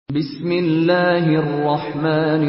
بسم الله الرحمن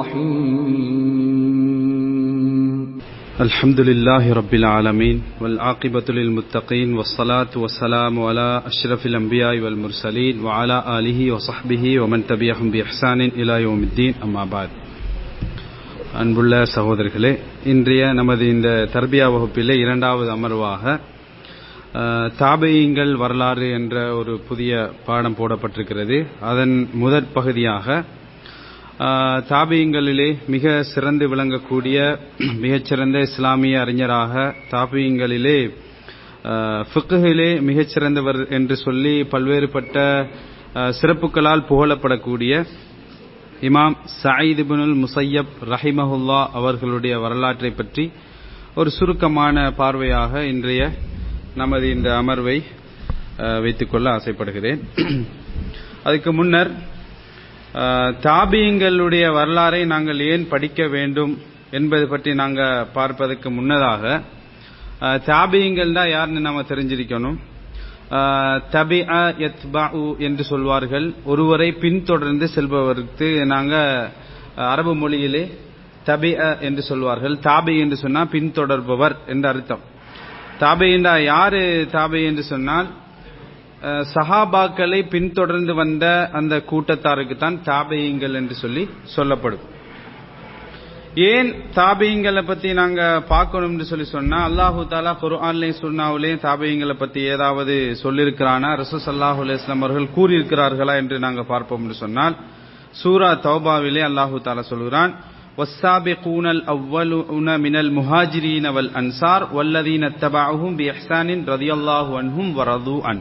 الرحيم الحمد لله رب العالمين والعاقبة للمتقين والصلاة والسلام على أشرف الأنبياء والمرسلين وعلى آله وصحبه ومن تبعهم بإحسان إلى يوم الدين أما بعد அன்புள்ள சகோதரர்களே இன்றைய நமது இந்த தர்பியா வகுப்பிலே இரண்டாவது அமர்வாக அஹ், தாபெயங்கள் வரலாறு என்ற ஒரு புதிய பாடம் போடப்பட்டிருக்கிறது அதன் முதற் பகுதியாக அஹ், தாபியங்களிலே மிக சிறந்து விளங்கக்கூடிய மிகச்சிறந்த இஸ்லாமிய அறிஞராக தாபியங்களிலே ஃபிக்குகிலே மிகச்சிறந்தவர் என்று சொல்லி பல்வேறுபட்ட அஹ், சிறப்புகளால் புகழப்படக்கூடிய இமாம் சயீத் இப்னுல் முசையப் ரஹிமஹுல்லா அவர்களுடைய வரலாற்றை பற்றி ஒரு சுருக்கமான பார்வையாக இன்றைய நமது இந்த அமர்வை அஹ், வைத்துக்கொள்ள ஆசைப்படுகிறேன் அதுக்கு முன்னர் அஹ், தாபியங்களுடைய வரலாறை நாங்கள் ஏன் படிக்க வேண்டும் என்பது பற்றி நாங்கள் பார்ப்பதற்கு முன்னதாக அஹ், தாபியங்கள் தான் யாருன்னு நாம தெரிஞ்சிருக்கணும் தபிஅ யத்பஉ என்று சொல்வார்கள் ஒருவரை பின்தொடர்ந்து செல்பவருக்கு நாங்க அஹ், அரபு மொழியிலே தபிஅ என்று சொல்வார்கள் தாபி என்று சொன்னா பின்தொடர்பவர் என்ற அர்த்தம் தாபி என்றா யாரு தாபி என்று சொன்னால் அஹ், சஹாபாக்களை பின்தொடர்ந்து வந்த அந்த கூட்டத்தாருக்கு தான் தாபியங்கள் என்று சொல்லி சொல்லப்படும் ஏன் தாபியங்களை பத்தி நாங்க பார்க்கணும்னு சொல்லி சொன்னா அல்லாஹு தாலா குர்ஆன்லயும் சுன்னாவிலையும் தாபியங்களை பத்தி ஏதாவது சொல்லியிருக்கிறானா ரசூஸ் அல்லாஹு அலையம் அவர்கள் கூறியிருக்கிறார்களா என்று நாங்க பார்ப்போம் என்று சொன்னால் சூரா தௌபாவிலே அல்லாஹு தாலா சொல்கிறான் والسابقون الأولون من المهاجرين والأنصار والذين اتبعوهم بإحسان رضي الله عنهم ورضوا عنه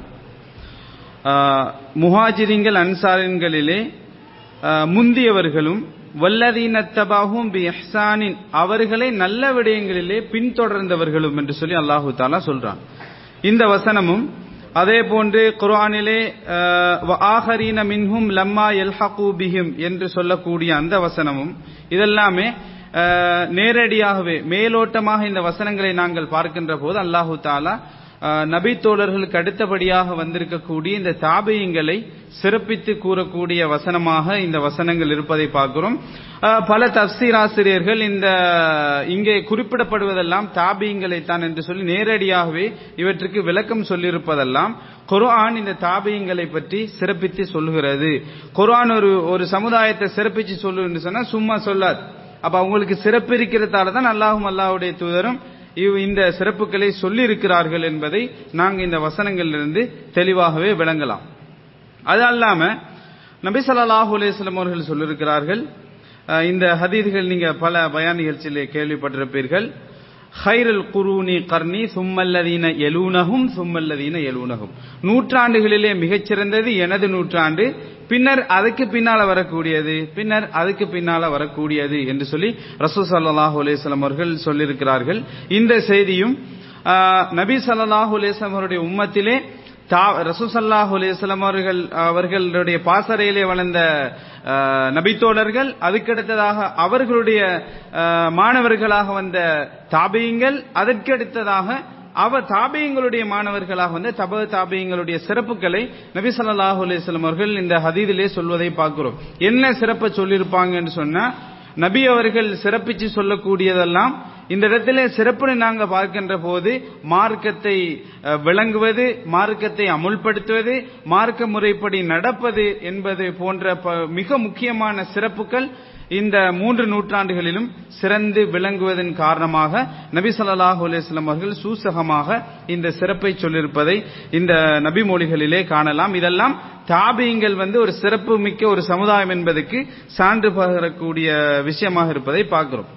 ஆஹ், முஹாஜிரிங்கள் அன்சாரின்களிலே ஆஹ், முந்தியவர்களும் வல்லதீனத்தபாகும் பி இஹ்சானின் அவர்களை நல்ல விடயங்களிலே பின்தொடர்ந்தவர்களும் என்று சொல்லி அல்லாஹு தாலா சொல்றான் இந்த வசனமும் அதே போன்று குர்ஆனிலே ஆஹ், வ ஆகரீன மின்ஹும் லம்மா யல்ஹகு பிஹிம் என்று சொல்லக்கூடிய அந்த வசனமும் இதெல்லாமே ஆஹ், நேரடியாகவே மேலோட்டமாக இந்த வசனங்களை நாங்கள் பார்க்கின்ற போது அல்லாஹு தாலா ஆஹ், நபி தோழர்களுக்கு அடுத்தபடியாக வந்திருக்கக்கூடிய இந்த தாபியங்களை சிறப்பித்து கூறக்கூடிய வசனமாக இந்த வசனங்கள் இருப்பதை பார்க்கிறோம் ஆஹ், பல தப்சீர் ஆசிரியர்கள் இந்த இங்கே குறிப்பிடப்படுவதெல்லாம் தாபியங்களை தான் என்று சொல்லி நேரடியாகவே இவற்றுக்கு விளக்கம் சொல்லியிருப்பதெல்லாம் குர்ஆன் இந்த தாபியங்களை பற்றி சிறப்பித்து சொல்லுகிறது குர்ஆன் ஒரு ஒரு சமுதாயத்தை சிறப்பிச்சு சொல்லுன்னு சொன்னா சும்மா சொல்லாது அப்ப அவங்களுக்கு சிறப்பு இருக்கிறதால தான் அல்லாஹும் அல்லாஹ்வுடைய தூதரும் இவ் இந்த சிறப்புகளை சொல்லி இருக்கிறார்கள் என்பதை நாங்கள் இந்த வசனங்களிலிருந்து தெளிவாகவே விளங்கலாம் அது அல்லாம நபி ஸல்லல்லாஹு அலைஹி வஸல்லம் அவர்கள் சொல்லியிருக்கிறார்கள் அஹ், இந்த ஹதீதுகள் நீங்க பல பயான் நிகழ்ச்சியிலே கேள்விப்பட்டிருப்பீர்கள் ஹைரல் குரூனி கர்ணி சும்மல்லதீன எலூனகும் சும்மல்லதீன எலூனகும் நூற்றாண்டுகளிலே மிகச்சிறந்தது எனது நூற்றாண்டு பின்னர் அதுக்கு பின்னால வரக்கூடியது பின்னர் அதுக்கு பின்னால வரக்கூடியது என்று சொல்லி ரசூ சல்லாஹூ அலேஸ்லம் அவர்கள் சொல்லியிருக்கிறார்கள் இந்த செய்தியும் ஆஹ், நபி ஸல்லல்லாஹு அலைஹி வஸல்லம் அவருடைய உம்மத்திலே ரசூசல்லாஹு அலையம் அவர்கள் அவர்களுடைய பாசறையிலே வளர்ந்த ஆஹ், நபித்தோழர்கள் அதுக்கடுத்ததாக அவர்களுடைய ஆஹ், மாணவர்களாக வந்த தாபியங்கள் அதற்கடுத்ததாக அவ தாபியங்களுடைய மாணவர்களாக வந்த தப தாபியங்களுடைய சிறப்புகளை நபி ஸல்லல்லாஹு அலைஹி வஸல்லம் அவர்கள் இந்த ஹதீதிலே சொல்வதை பார்க்கிறோம் என்ன சிறப்பை சொல்லியிருப்பாங்கன்னு சொன்னா நபி அவர்கள் சிறப்பிச்சு சொல்லக்கூடியதெல்லாம் இந்த இடத்திலே சிறப்புன்னு நாங்க பார்க்கின்ற போது மார்க்கத்தை அஹ், விளங்குவது மார்க்கத்தை அமுல்படுத்துவது மார்க்க முறைப்படி நடப்பது என்பது போன்ற ப- மிக முக்கியமான சிறப்புகள் இந்த மூன்று நூற்றாண்டுகளிலும் சிறந்து விளங்குவதன் காரணமாக நபி ஸல்லல்லாஹு அலைஹி வஸல்லம் அவர்கள் சூசகமாக இந்த சிறப்பை சொல்லியிருப்பதை இந்த நபி மொழிகளிலே காணலாம் இதெல்லாம் தாபியங்கள் வந்து ஒரு சிறப்பு மிக்க ஒரு சமுதாயம் என்பதற்கு சான்று பகரக்கூடிய விஷயமாக இருப்பதை பார்க்கிறோம்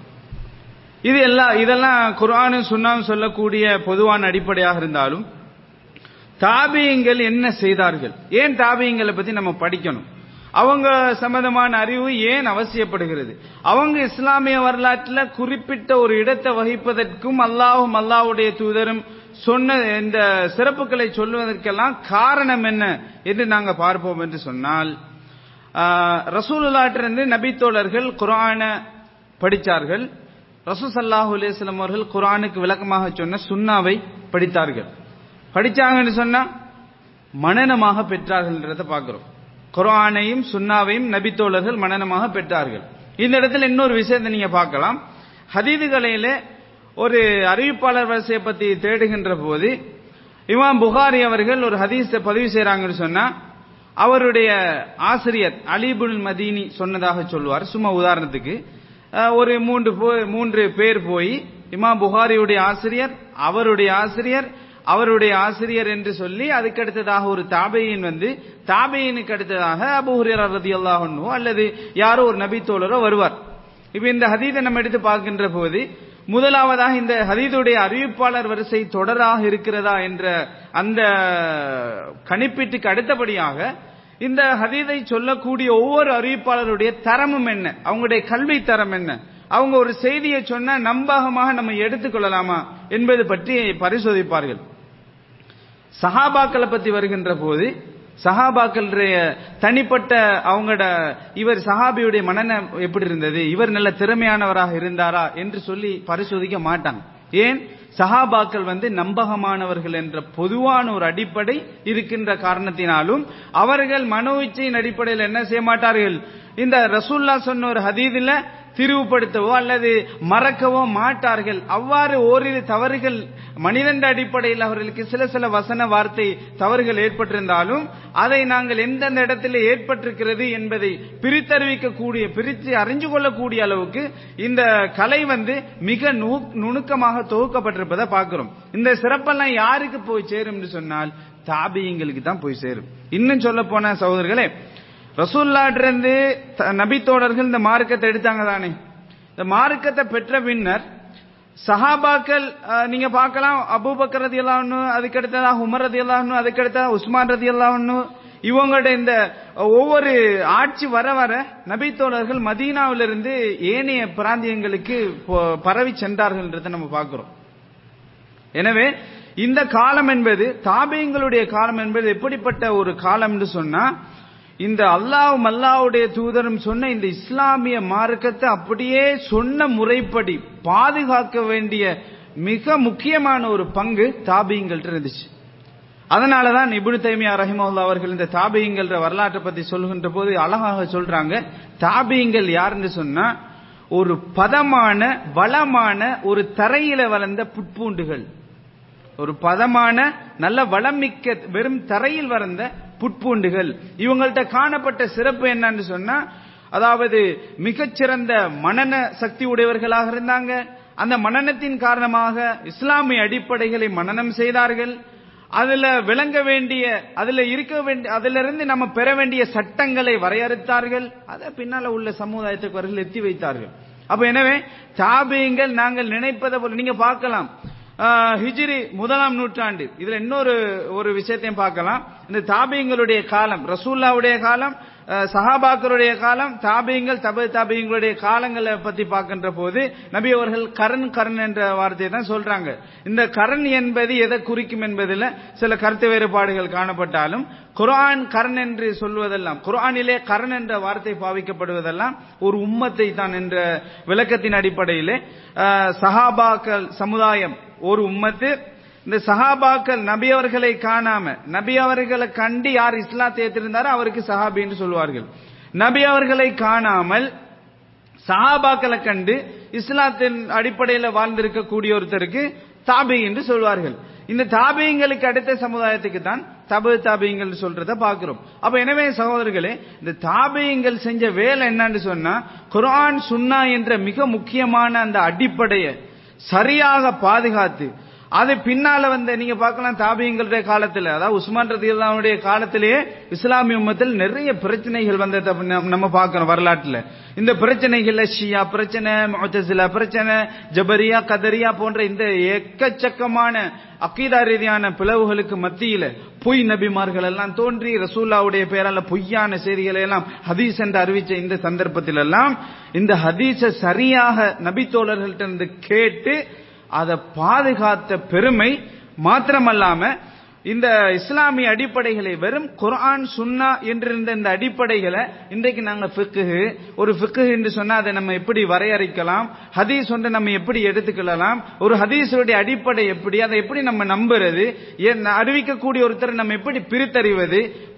இது எல்லாம் இதெல்லாம் குர்ஆனும் சுன்னாவும் சொல்லக்கூடிய பொதுவான அடிப்படையாக இருந்தாலும் தாபியங்கள் என்ன செய்தார்கள் ஏன் தாபியங்களை பத்தி நம்ம படிக்கணும் அவங்க சம்பந்தமான அறிவு ஏன் அவசியப்படுகிறது அவங்க இஸ்லாமிய வரலாற்றில் குறிப்பிட்ட ஒரு இடத்தை வகிப்பதற்கும் அல்லாஹும் அல்லாஹ்வுடைய தூதரும் சொன்ன இந்த சிறப்புகளை சொல்வதற்கெல்லாம் காரணம் என்ன என்று நாங்க பார்ப்போம் என்று சொன்னால் ரசூலுல்லாட்டிலிருந்து நபித்தோழர்கள் குர்ஆனை படித்தார்கள் ரசூல் சல்லாஹூ அலையம் அவர்கள் குர்ஆனுக்கு விளக்கமாக சொன்ன சுன்னாவை படித்தார்கள் படிச்சாங்கன்னு சொன்னா மனனமாக பெற்றார்கள்ன்றதை பார்க்கிறோம் குர்ஆனையும் சுன்னாவையும் நபித்தோழர்கள் மனனமாக பெற்றார்கள் இந்த இடத்துல இன்னொரு விஷயத்தை நீங்க பார்க்கலாம் ஹதீதுகளில ஒரு அறிவிப்பாளர் வரிசையை பத்தி தேடுகின்ற போது இமாம் புகாரி அவர்கள் ஒரு ஹதீஸை பதிவு செய்றாங்கன்னு சொன்னா அவருடைய ஆசிரியர் அலிபுல் மதீனி சொன்னதாக சொல்லுவார் சும்மா உதாரணத்துக்கு அஹ், ஒரு மூன்று போ- மூன்று பேர் போய் இமாம் புகாரியுடைய ஆசிரியர் அவருடைய ஆசிரியர் அவருடைய ஆசிரியர் என்று சொல்லி அதுக்கு அடுத்ததாக ஒரு தாபையின் வந்து தாபையினுக்கு அடுத்ததாக அபு ஹுரேரா ரதியல்லாஹு அன்ஹு அல்லது யாரோ ஒரு நபி தோழரோ வருவார் இப்ப இந்த ஹதீதை நம்ம எடுத்து பார்க்கின்ற போது முதலாவதாக இந்த ஹதீதுடைய அறிவிப்பாளர் வரிசை தொடராக இருக்கிறதா என்ற அந்த கணிப்பீட்டுக்கு அடுத்தபடியாக இந்த ஹதீதை சொல்லக்கூடிய ஒவ்வொரு அறிவிப்பாளருடைய தரமும் என்ன அவங்களுடைய கல்வி தரம் என்ன அவங்க ஒரு செய்தியை சொன்னா நம்பகமாக நம்ம எடுத்துக்கொள்ளலாமா என்பது பற்றி பரிசோதிப்பார்கள் சஹாபாக்களை பத்தி வருகின்ற போது சஹாபாக்களுடைய தனிப்பட்ட அவங்களோட இவர் சஹாபியுடைய மனநம் எப்படி இருந்தது இவர் நல்ல திறமையானவராக இருந்தாரா என்று சொல்லி பரிசோதிக்க மாட்டாங்க ஏன் சஹாபாக்கள் வந்து நம்பகமானவர்கள் என்ற பொதுவான ஒரு அடிப்படை இருக்கின்ற காரணத்தினாலும் அவர்கள் மனோ இச்சையின் அடிப்படையில் என்ன செய்ய மாட்டார்கள் இந்த ரசூல்லா சொன்ன ஒரு ஹதீதில் திரிவுபடுத்தவோ அல்லது மறக்கவோ மாட்டார்கள் அவ்வாறு ஓரிரு தவறுகள் மனிதன் அடிப்படையில் அவர்களுக்கு சில சில வசன வார்த்தை தவறுகள் ஏற்பட்டிருந்தாலும் அதை நாங்கள் எந்தெந்த இடத்துல ஏற்பட்டிருக்கிறது என்பதை பிரித்தறிவிக்கக்கூடிய பிரித்து அறிஞ்சு கொள்ளக்கூடிய அளவுக்கு இந்த கலை வந்து மிக நு- நுணுக்கமாக தொகுக்கப்பட்டிருப்பதை பார்க்கிறோம் இந்த சிறப்பெல்லாம் யாருக்கு போய் சேரும் என்று சொன்னால் தாபியங்களுக்கு தான் போய் சேரும் இன்னும் சொல்ல போன சகோதரர்களே ரசூல்லாட்டிருந்து நபி தோழர்கள் இந்த மார்க்கத்தை எடுத்தாங்க தானே இந்த மார்க்கத்தை பெற்ற பின்னர் சஹாபாக்கள் அஹ், நீங்க பார்க்கலாம் அபூபக்கர் ரதி அல்லாஹ்னு அதுக்கு அடுத்ததாக உமர் ரதி அல்லாஹ்னு அதுக்கு அடுத்ததாக உஸ்மான் ரதி அல்லாஹ்னு இவங்களுடைய இந்த ஒவ்வொரு ஆட்சி வர வர நபி தோழர்கள் மதீனாவிலிருந்து ஏனைய பிராந்தியங்களுக்கு போ- பரவி சென்றார்கள்ன்றதை நம்ம பார்க்கிறோம் எனவே இந்த காலம் என்பது தாபியங்களுடைய காலம் என்பது எப்படிப்பட்ட ஒரு காலம் என்று சொன்னா இந்த அல்லாஹ்வும் அல்லாஹ்வுடைய தூதரும் சொன்ன இந்த இஸ்லாமிய மார்க்கத்தை அப்படியே சொன்ன முறைப்படி பாதுகாக்க வேண்டிய மிக முக்கியமான ஒரு பங்கு தாபியங்கள்ட்ட இருந்துச்சு அதனாலதான் இப்னு தைமியா ரஹிமஹுல்லா அவர்கள் இந்த தாபியங்கள்ன்ற வரலாற்றை பத்தி சொல்கின்ற போது அழகாக சொல்றாங்க தாபியங்கள் யாருன்னு சொன்னா ஒரு பதமான வளமான ஒரு தரையில வளர்ந்த புட்பூண்டுகள் ஒரு பதமான நல்ல வளமிக்க வெறும் தரையில் வளர்ந்த புட்பூண்டுகள் இவங்கள்ட்ட காணப்பட்ட சிறப்பு என்னன்னு சொன்னா அதாவது மிகச்சிறந்த மனன சக்தி உடையவர்களாக இருந்தாங்க அந்த மனனத்தின் காரணமாக இஸ்லாமிய அடிப்படைகளை மனனம் செய்தார்கள் அதுல விளங்க வேண்டிய அதுல இருக்க வேண்டிய அதுல இருந்து நம்ம பெற வேண்டிய சட்டங்களை வரையறுத்தார்கள் அதை பின்னால உள்ள சமுதாயத்துக்கு அவர்கள் எத்தி வைத்தார்கள் அப்ப எனவே தாபியங்கள் நாங்கள் நினைப்பதை போல நீங்க பார்க்கலாம் ஆஹ், ஹிஜ்ரி முதலாம் நூற்றாண்டு இதுல இன்னொரு ஒரு விஷயத்தையும் பார்க்கலாம் இந்த தாபியங்களுடைய காலம் ரசூல்லாவுடைய காலம் ஆஹ், சஹாபாக்களுடைய காலம் தாபியங்கள் தப தாபியங்களுடைய காலங்களை பத்தி பார்க்கின்ற போது நபி அவர்கள் கரண் கரண் என்ற வார்த்தையை தான் சொல்றாங்க இந்த கரண் என்பது எதை குறிக்கும் என்பதில் சில கருத்து வேறுபாடுகள் காணப்பட்டாலும் குர்ஆன் கரண் என்று சொல்வதெல்லாம் குர்ஆனிலே கரண் என்ற வார்த்தை பாவிக்கப்படுவதெல்லாம் ஒரு உம்மத்தை தான் என்ற விளக்கத்தின் அடிப்படையிலே ஆஹ், சஹாபாக்கள் சமுதாயம் ஒரு உம்மத்து இந்த சஹாபாக்கள் நபி அவர்களை காணாம நபி அவர்களை கண்டு யார் இஸ்லாத்தை ஏற்றிருந்தாரோ அவருக்கு சஹாபி என்று சொல்வார்கள் நபி அவர்களை காணாமல் சஹாபாக்களை கண்டு இஸ்லாத்தின் அடிப்படையில் வாழ்ந்திருக்கக்கூடிய ஒருத்தருக்கு தாபி என்று சொல்வார்கள் இந்த தாபியங்களுக்கு அடுத்த சமுதாயத்துக்கு தான் தபு தாபியங்கள் சொல்றத பார்க்கிறோம் அப்ப எனவே சகோதரர்களே இந்த தாபியங்கள் செஞ்ச வேலை என்னன்னு சொன்னா குர்ஆன் சுன்னா என்ற மிக முக்கியமான அந்த அடிப்படையை சரியாக பாதுகாத்து அது பின்னால வந்த நீங்க பார்க்கலாம் தாபியங்களுடைய காலத்துல அதாவது உஸ்மான் ரதி அல்லாவுடைய காலத்திலேயே இஸ்லாமிய உம்மத்தில் நிறைய பிரச்சனைகள் வந்ததை நம்ம- நம்ம பார்க்கிறோம் வரலாற்றுல இந்த பிரச்சனைகள்ல ஷியா பிரச்சனை முஅத்தசிலா பிரச்சனை ஜபரியா கதரியா போன்ற இந்த எக்கச்சக்கமான அக்கீதா ரீதியான பிளவுகளுக்கு மத்தியில பொய் நபிமார்கள் எல்லாம் தோன்றி ரசூல்லாவுடைய பெயரால பொய்யான செய்திகளை எல்லாம் ஹதீஸ் என்று அறிவிச்ச இந்த சந்தர்ப்பத்தில் எல்லாம் இந்த ஹதீஸை சரியாக நபித்தோழர்கள்ட்ட இருந்து கேட்டு அதை பாதுகாத்த பெருமை மாத்திரமல்லாம இந்த இஸ்லாமிய அடிப்படைகளை வெறும் குர்ஆன் சுன்னா என்றிருந்த இந்த அடிப்படைகளை இன்றைக்கு நாங்க ஃபிக்ஹு ஒரு ஃபிக்ஹு என்று சொன்னா அதை நம்ம எப்படி வரையறுக்கலாம் ஹதீஸ் ஒன்றை நம்ம எப்படி எடுத்துக்கொள்ளலாம் ஒரு ஹதீஸுடைய அடிப்படை எப்படி அதை எப்படி நம்ம நம்புறது ஏன் அறிவிக்கக்கூடிய ஒருத்தரை நம்ம எப்படி பிரித்தறிவது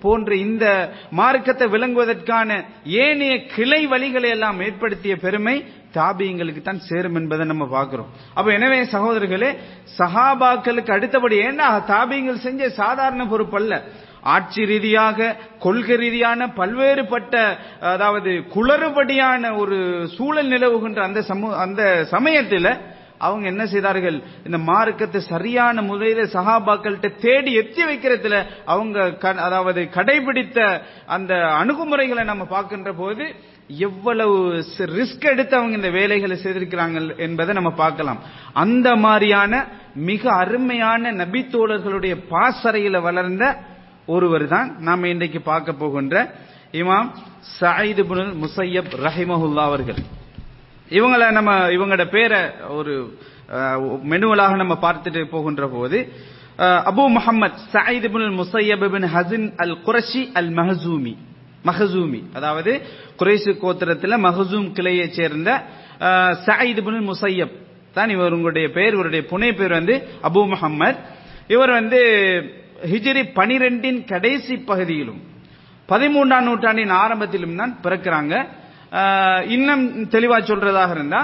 போன்ற இந்த மார்க்கத்தை விளங்குவதற்கான ஏனைய கிளை வழிகளை எல்லாம் ஏற்படுத்திய பெருமை தாபியங்களுக்கு தான் சேரும் என்பதை நம்ம பார்க்கிறோம் அப்ப எனவே சகோதரர்களே சஹாபாக்களுக்கு அடுத்தபடி ஏன்னா தாபியங்கள் செஞ்ச சாதாரண பொறுப்பல்ல ஆட்சி ரீதியாக கொள்கை ரீதியான பல்வேறுபட்ட அதாவது குளறுபடியான ஒரு சூழல் நிலவுகின்ற அந்த சமூ அந்த சமயத்தில் அவங்க என்ன செய்தார்கள் இந்த மார்க்கத்தை சரியான முறையில சகாபாக்கள்கிட்ட தேடி எத்தி வைக்கிறதுல அவங்க க- அதாவது கடைபிடித்த அந்த அணுகுமுறைகளை நம்ம பார்க்கின்ற போது எவ்வளவு ரிஸ்க் எடுத்து அவங்க இந்த வேலைகளை செய்திருக்கிறாங்க என்பதை நம்ம பார்க்கலாம் அந்த மாதிரியான மிக அருமையான நபித்தோழர்களுடைய பாசறையில வளர்ந்த ஒருவர் தான் நாம இன்றைக்கு பார்க்க போகின்ற இமாம் சயீத் இப்னுல் முசையப் ரஹிமஹுல்லா அவர்கள் இவங்கள நம்ம இவங்களோட பேரை ஒரு மெனுவலாக நம்ம பார்த்துட்டு போகின்ற போது அஹ், Abu Muhammad Saeed ibnul Musayyib ibn Hazin al Qurashi al Makhzumi Makhzumi அதாவது குறைசு கோத்திரத்தில் மஹசூம் கிளையைச் சேர்ந்த அஹ், சயீத் இப்னுல் முசையப் தான் இவருடைய பேர் இவருடைய புனை பேர் வந்து அபு முஹம்மத் இவர் வந்து ஹிஜ்ரி பனிரெண்டின் கடைசி பகுதியிலும் பதிமூன்றாம் நூற்றாண்டின் ஆரம்பத்திலும் தான் பிறக்கிறாங்க ஆஹ் இன்னும் தெளிவா சொல்றதாக இருந்தா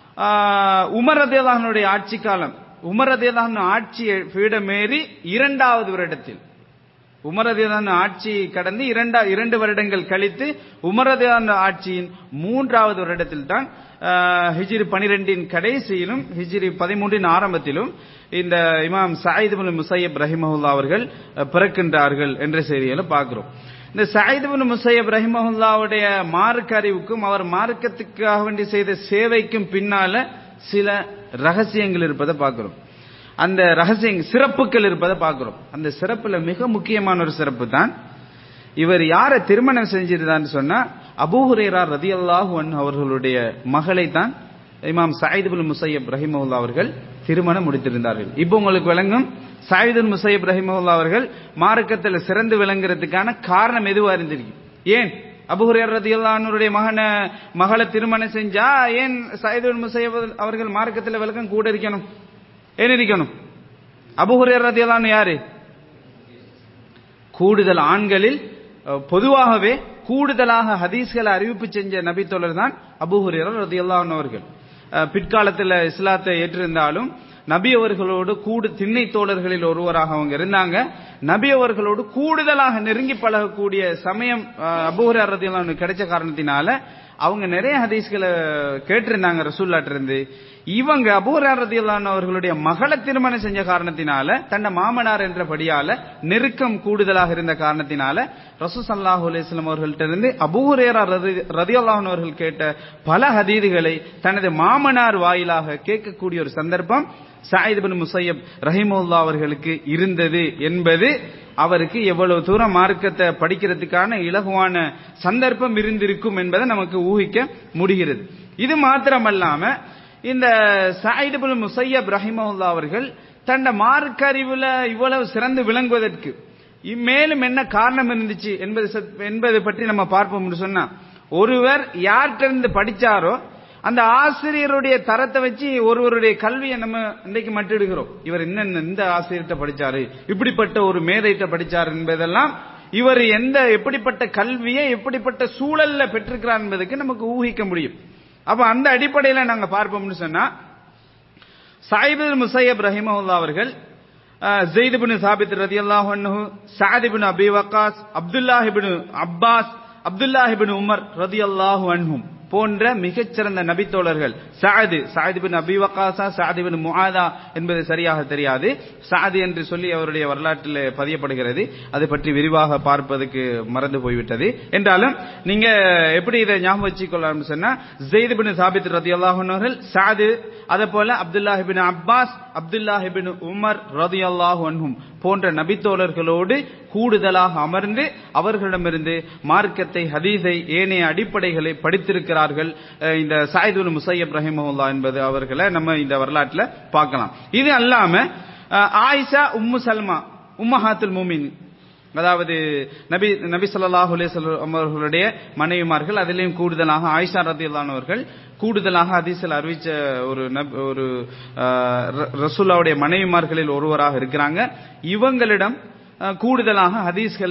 ஆஹ் உமர் ரதேலானுடைய ஆட்சி காலம் உமர் ரதேலான் ஆட்சி பீடமேறி இரண்டாவது வருடத்தில் உமரதேதான் ஆட்சி கடந்து இரண்டா இரண்டு வருடங்கள் கழித்து உமரதேதான் ஆட்சியின் மூன்றாவது வருடத்தில் தான் ஹிஜ்ரி பனிரெண்டின் கடைசியிலும் ஹிஜ்ரி பதிமூன்றின் ஆரம்பத்திலும் இந்த இமாம் சாயித் பின் முசையப் ரஹிமஹுல்லா அவர்கள் அஹ், பிறக்கின்றார்கள் என்ற செய்திகளை பார்க்கிறோம் இந்த சாயித் பின் முசையப் ரஹிமஹுல்லாவுடைய மார்க்க அறிவுக்கும் அவர் மார்க்கத்துக்காக வேண்டி செய்த சேவைக்கும் பின்னால சில ரகசியங்கள் இருப்பதை பார்க்கிறோம் அந்த ரகசிய சிறப்புகள் இருப்பதை பார்க்கிறோம் அந்த சிறப்புல மிக முக்கியமான ஒரு சிறப்பு தான் இவர் யாரை திருமணம் செஞ்சிருந்தான்னு சொன்னா அபூஹுரேரா ரதியல்லாஹு அன்ஹு அவர்களுடைய மகளை தான் இமாம் சயீதுல் முசையப் ரஹிமவுல்லா அவர்கள் திருமணம் முடித்திருந்தார்கள் இப்போ உங்களுக்கு விளங்கும் சயீதுல் முசையப் ரஹிமவுல்லா அவர்கள் மார்க்கத்தில் சிறந்து விளங்குறதுக்கான காரணம் எதுவா இருந்திருக்கு ஏன் அபுஹுரேர் ரதியல்லானுடைய மகனை மகளை திருமணம் செஞ்சா ஏன் சயீதுல் முசையப் அவர்கள் மார்க்கத்தில் விளக்கம் கூட இருக்கணும் ஏன் இருக்கணும் அபுஹுரேர் ரதியல்லான்னு யாரு கூடுதல் ஆண்களில் அஹ், பொதுவாகவே கூடுதலாக ஹதீஸ்களை அறிவிப்பு செஞ்ச நபித்தோழர் தான் அபூஹுரேரர் ரதியல்லாஹு அவர்கள் அஹ், பிற்காலத்தில் இஸ்லாத்தை ஏற்றிருந்தாலும் நபி அவர்களோடு கூடு திண்ணை தோழர்களில் ஒருவராக அவங்க இருந்தாங்க நபி அவர்களோடு கூடுதலாக நெருங்கி பழகக்கூடிய சமயம் அபூஹுரேர் ரதியல்லாஹு கிடைச்ச காரணத்தினால அவங்க நிறைய ஹதீஸ்களை கேட்டிருந்தாங்க ரசூல்லாட்ட இருந்து இவங்க அபூரார் ரதியல்லான் அவர்களுடைய மகளை திருமணம் செஞ்ச காரணத்தினால தன்னை மாமனார் என்றபடியால நெருக்கம் கூடுதலாக இருந்த காரணத்தினால ரசூ சல்லாஹூ அலிஸ்லாம் அவர்கள்ட்ட இருந்து அபூரேரா ரதியல்லாஹன் அவர்கள் கேட்ட பல ஹதீதுகளை தனது மாமனார் வாயிலாக கேட்கக்கூடிய ஒரு சந்தர்ப்பம் சாயித் பின் முசையப் ரஹிமுல்லா அவர்களுக்கு இருந்தது என்பது அவருக்கு எவ்வளவு தூரம் மார்க்கத்தை படிக்கிறதுக்கான இலகுவான சந்தர்ப்பம் இருந்திருக்கும் என்பதை நமக்கு ஊகிக்க முடிகிறது இது மாத்திரமல்லாம இந்த சாயித் பின் முசையப் ரஹிமுல்லா அவர்கள் தன்னை மார்க்க அறிவுல இவ்வளவு சிறந்து விளங்குவதற்கு மேலும் என்ன காரணம் இருந்துச்சு என்பது சத்- என்பது பற்றி நம்ம பார்ப்போம்னு சொன்னா ஒருவர் யார்கிட்ட இருந்து படிச்சாரோ அந்த ஆசிரியருடைய தரத்தை வச்சு ஒருவருடைய கல்வியை நம்ம இன்றைக்கு மட்டிடுகிறோம் இவர் என்ன இந்த ஆசிரியர்கிட்ட படிச்சாரு இப்படிப்பட்ட ஒரு மேதைட்ட படிச்சாரு என்பதெல்லாம் இவர் எந்த எப்படிப்பட்ட கல்வியை எப்படிப்பட்ட சூழல்ல பெற்றிருக்கிறார் என்பதுக்கு நமக்கு ஊகிக்க முடியும் அப்ப அந்த அடிப்படையில நாங்க பார்ப்போம்னு சொன்னா சாயிபுல் முசையப் ரஹிமஹுல்லா அவர்கள் ஜெயித் பின் சாபித் ரதியல்லாஹு அன்ஹு Saad bin Abi Waqqas Abdullah bin Abbas Abdullah bin Umar ரதியல்லாஹு அன்ஹும் போன்ற மிகச்சிறந்த நபித்தோழர்கள் சஅது சஅத் பின் அபி வக்காஸா சஅத் பின் முஆதா என்பது சரியாக தெரியாது சஅது என்று சொல்லி அவருடைய வரலாற்றில் பதியப்படுகிறது அது பற்றி விரிவாக பார்ப்பதற்கு மறந்து போய்விட்டது என்றாலும் நீங்க எப்படி இதை ஞாபகம் வச்சுக்கொள்ளலாம் சொன்னா ஜெயித் பின் சாபித் ரதியல்லாஹு அன்ஹு அவர்கள் சஅது அதே போல Abdullah bin Abbas Abdullah bin Umar ரதியல்லாஹு அன்ஹும் போன்ற நபித்தோழர்களோடு கூடுதலாக அமர்ந்து அவர்களிடமிருந்து மார்க்கத்தை ஹதீஸை ஏனைய அடிப்படைகளை படித்திருக்கிறார்கள் அஹ் இந்த சாயிதுல் முசையப் ரஹிமஹுல்லா என்பது அவர்களை நம்ம இந்த வரலாற்றில் பார்க்கலாம் இது அல்லாம அஹ் ஆயிஷா உம்மு சல்மா உம்மஹாத்துல் மூமின் அதாவது நபி நபி ஸல்லல்லாஹு அலைஹி வஸல்லம் அவர்களுடைய மனைவிமார்கள் அதிலேயும் கூடுதலாக ஆயிஷா ரதியல்லாஹு அவர்கள் கூடுதலாக ஹதீஸில் அறிவிச்ச ஒரு நப்- ஒரு ஆஹ், ர- ரசூலுல்லாவுடைய மனைவிமார்களில் ஒருவராக இருக்கிறாங்க இவங்களிடம் ஆஹ், கூடுதலாக ஹதீஸ்களை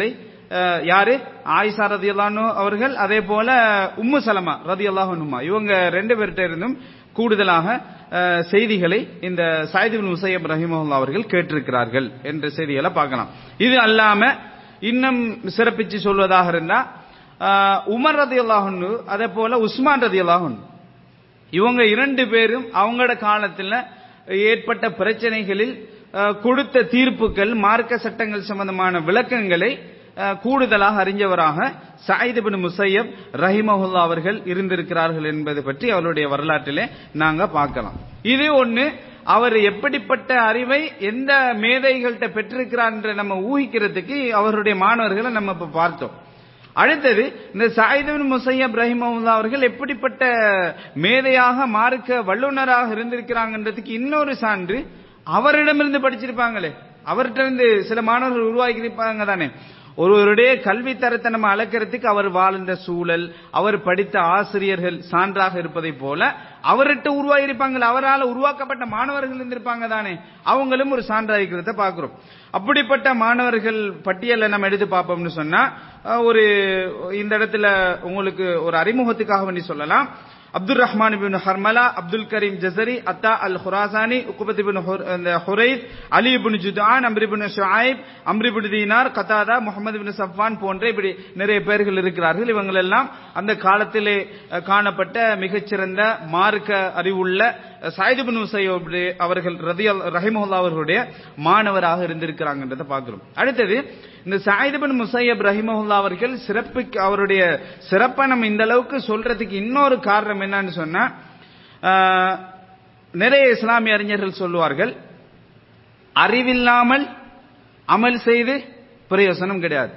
அஹ், யாரு ஆயிஷா ரதியல்லானு அவர்கள் அதே போல உம்மு சலமா ரதியல்லாஹுமா இவங்க ரெண்டு பேர்கிட்ட இருந்தும் கூடுதலாக அஹ், செய்திகளை இந்த சாயிதுபின் முசையப் ரஹிமஹுல்லா அவர்கள் கேட்டிருக்கிறார்கள் என்ற செய்திகளை பார்க்கலாம் இது அல்லாம இன்னும் சிறப்பிச்சு சொல்வதாக இருந்தா அஹ், உமர் ரதியல்லாஹு அதே போல உஸ்மான் ரதியல்லாஹு இவங்க இரண்டு பேரும் அவங்களோட காலத்துல ஏற்பட்ட பிரச்சனைகளில் அஹ், கொடுத்த தீர்ப்புகள் மார்க்க சட்டங்கள் சம்பந்தமான விளக்கங்களை அஹ், கூடுதலாக அறிஞ்சவராக சாயித் பின் முசையப் ரஹிமஹுல்லா அவர்கள் இருந்திருக்கிறார்கள் என்பது பற்றி அவருடைய வரலாற்றிலே நாங்க பார்க்கலாம் இது ஒண்ணு அவர் எப்படிப்பட்ட அறிவை எந்த மேதைகள்கிட்ட பெற்றிருக்கிறார் என்று நம்ம ஊகிக்கிறதுக்கு அவருடைய மாணவர்களை நம்ம இப்ப பார்த்தோம் அடுத்தது இந்த சாயிதபின் முசையப் ரஹிமவுல்லா அவர்கள் எப்படிப்பட்ட மேதையாக மார்க்க வல்லுநராக இருந்திருக்கிறாங்கன்றதுக்கு இன்னொரு சான்று அவரிடமிருந்து படிச்சிருப்பாங்களே அவர்கிட்ட இருந்து சில மாணவர்கள் உருவாக்கி இருப்பாங்க தானே ஒருவருடைய கல்வி தரத்தை நம்ம அளக்கிறதுக்கு அவர் வாழ்ந்த சூழல் அவர் படித்த ஆசிரியர்கள் சான்றாக இருப்பதை போல அவர்கிட்ட உருவாகி இருப்பாங்க அவரால் உருவாக்கப்பட்ட மாணவர்கள் இருந்திருப்பாங்க தானே அவங்களும் ஒரு சான்றா இருக்கிறத பாக்குறோம் அப்படிப்பட்ட மாணவர்கள் பட்டியலை நம்ம எடுத்து பார்ப்போம்னு சொன்னா அஹ், ஒரு இந்த இடத்துல உங்களுக்கு ஒரு அறிமுகத்துக்காக வேண்டி சொல்லலாம் அப்துல் ரஹ்மான் பின் ஹர்மலா அப்துல் கரீம் ஜசரி அத்தா அல் ஹுராசானி உக்குபத் பின் ஹுரைத் அலி பின் ஜுதான் அம்ரி பின் ஷுஐப் அம்ரி பின் தீனார் கத்தாதா முகமது பின் சஃபான் போன்ற இப்படி நிறைய பேர்கள் இருக்கிறார்கள் இவங்க எல்லாம் அந்த காலத்திலே அஹ், காணப்பட்ட மிகச்சிறந்த மார்க்க அறிவுள்ள சாயிது பின் உசையோப் அவர்கள் ரதியல் ரஹிமுல்லா அவர்களுடைய மாணவராக இருந்திருக்கிறாங்கன்றதை பார்க்கிறோம் அடுத்தது இந்த சாயிது பின் முசையப் ரஹிமஹுல்லா அவர்கள் சிறப்பு அவருடைய சிறப்பை நம்ம இந்த அளவுக்கு சொல்றதுக்கு இன்னொரு காரணம் என்னன்னு சொன்னா ஆஹ், நிறைய இஸ்லாமிய அறிஞர்கள் சொல்லுவார்கள் அறிவில்லாமல் அமல் செய்து பிரயோசனம் கிடையாது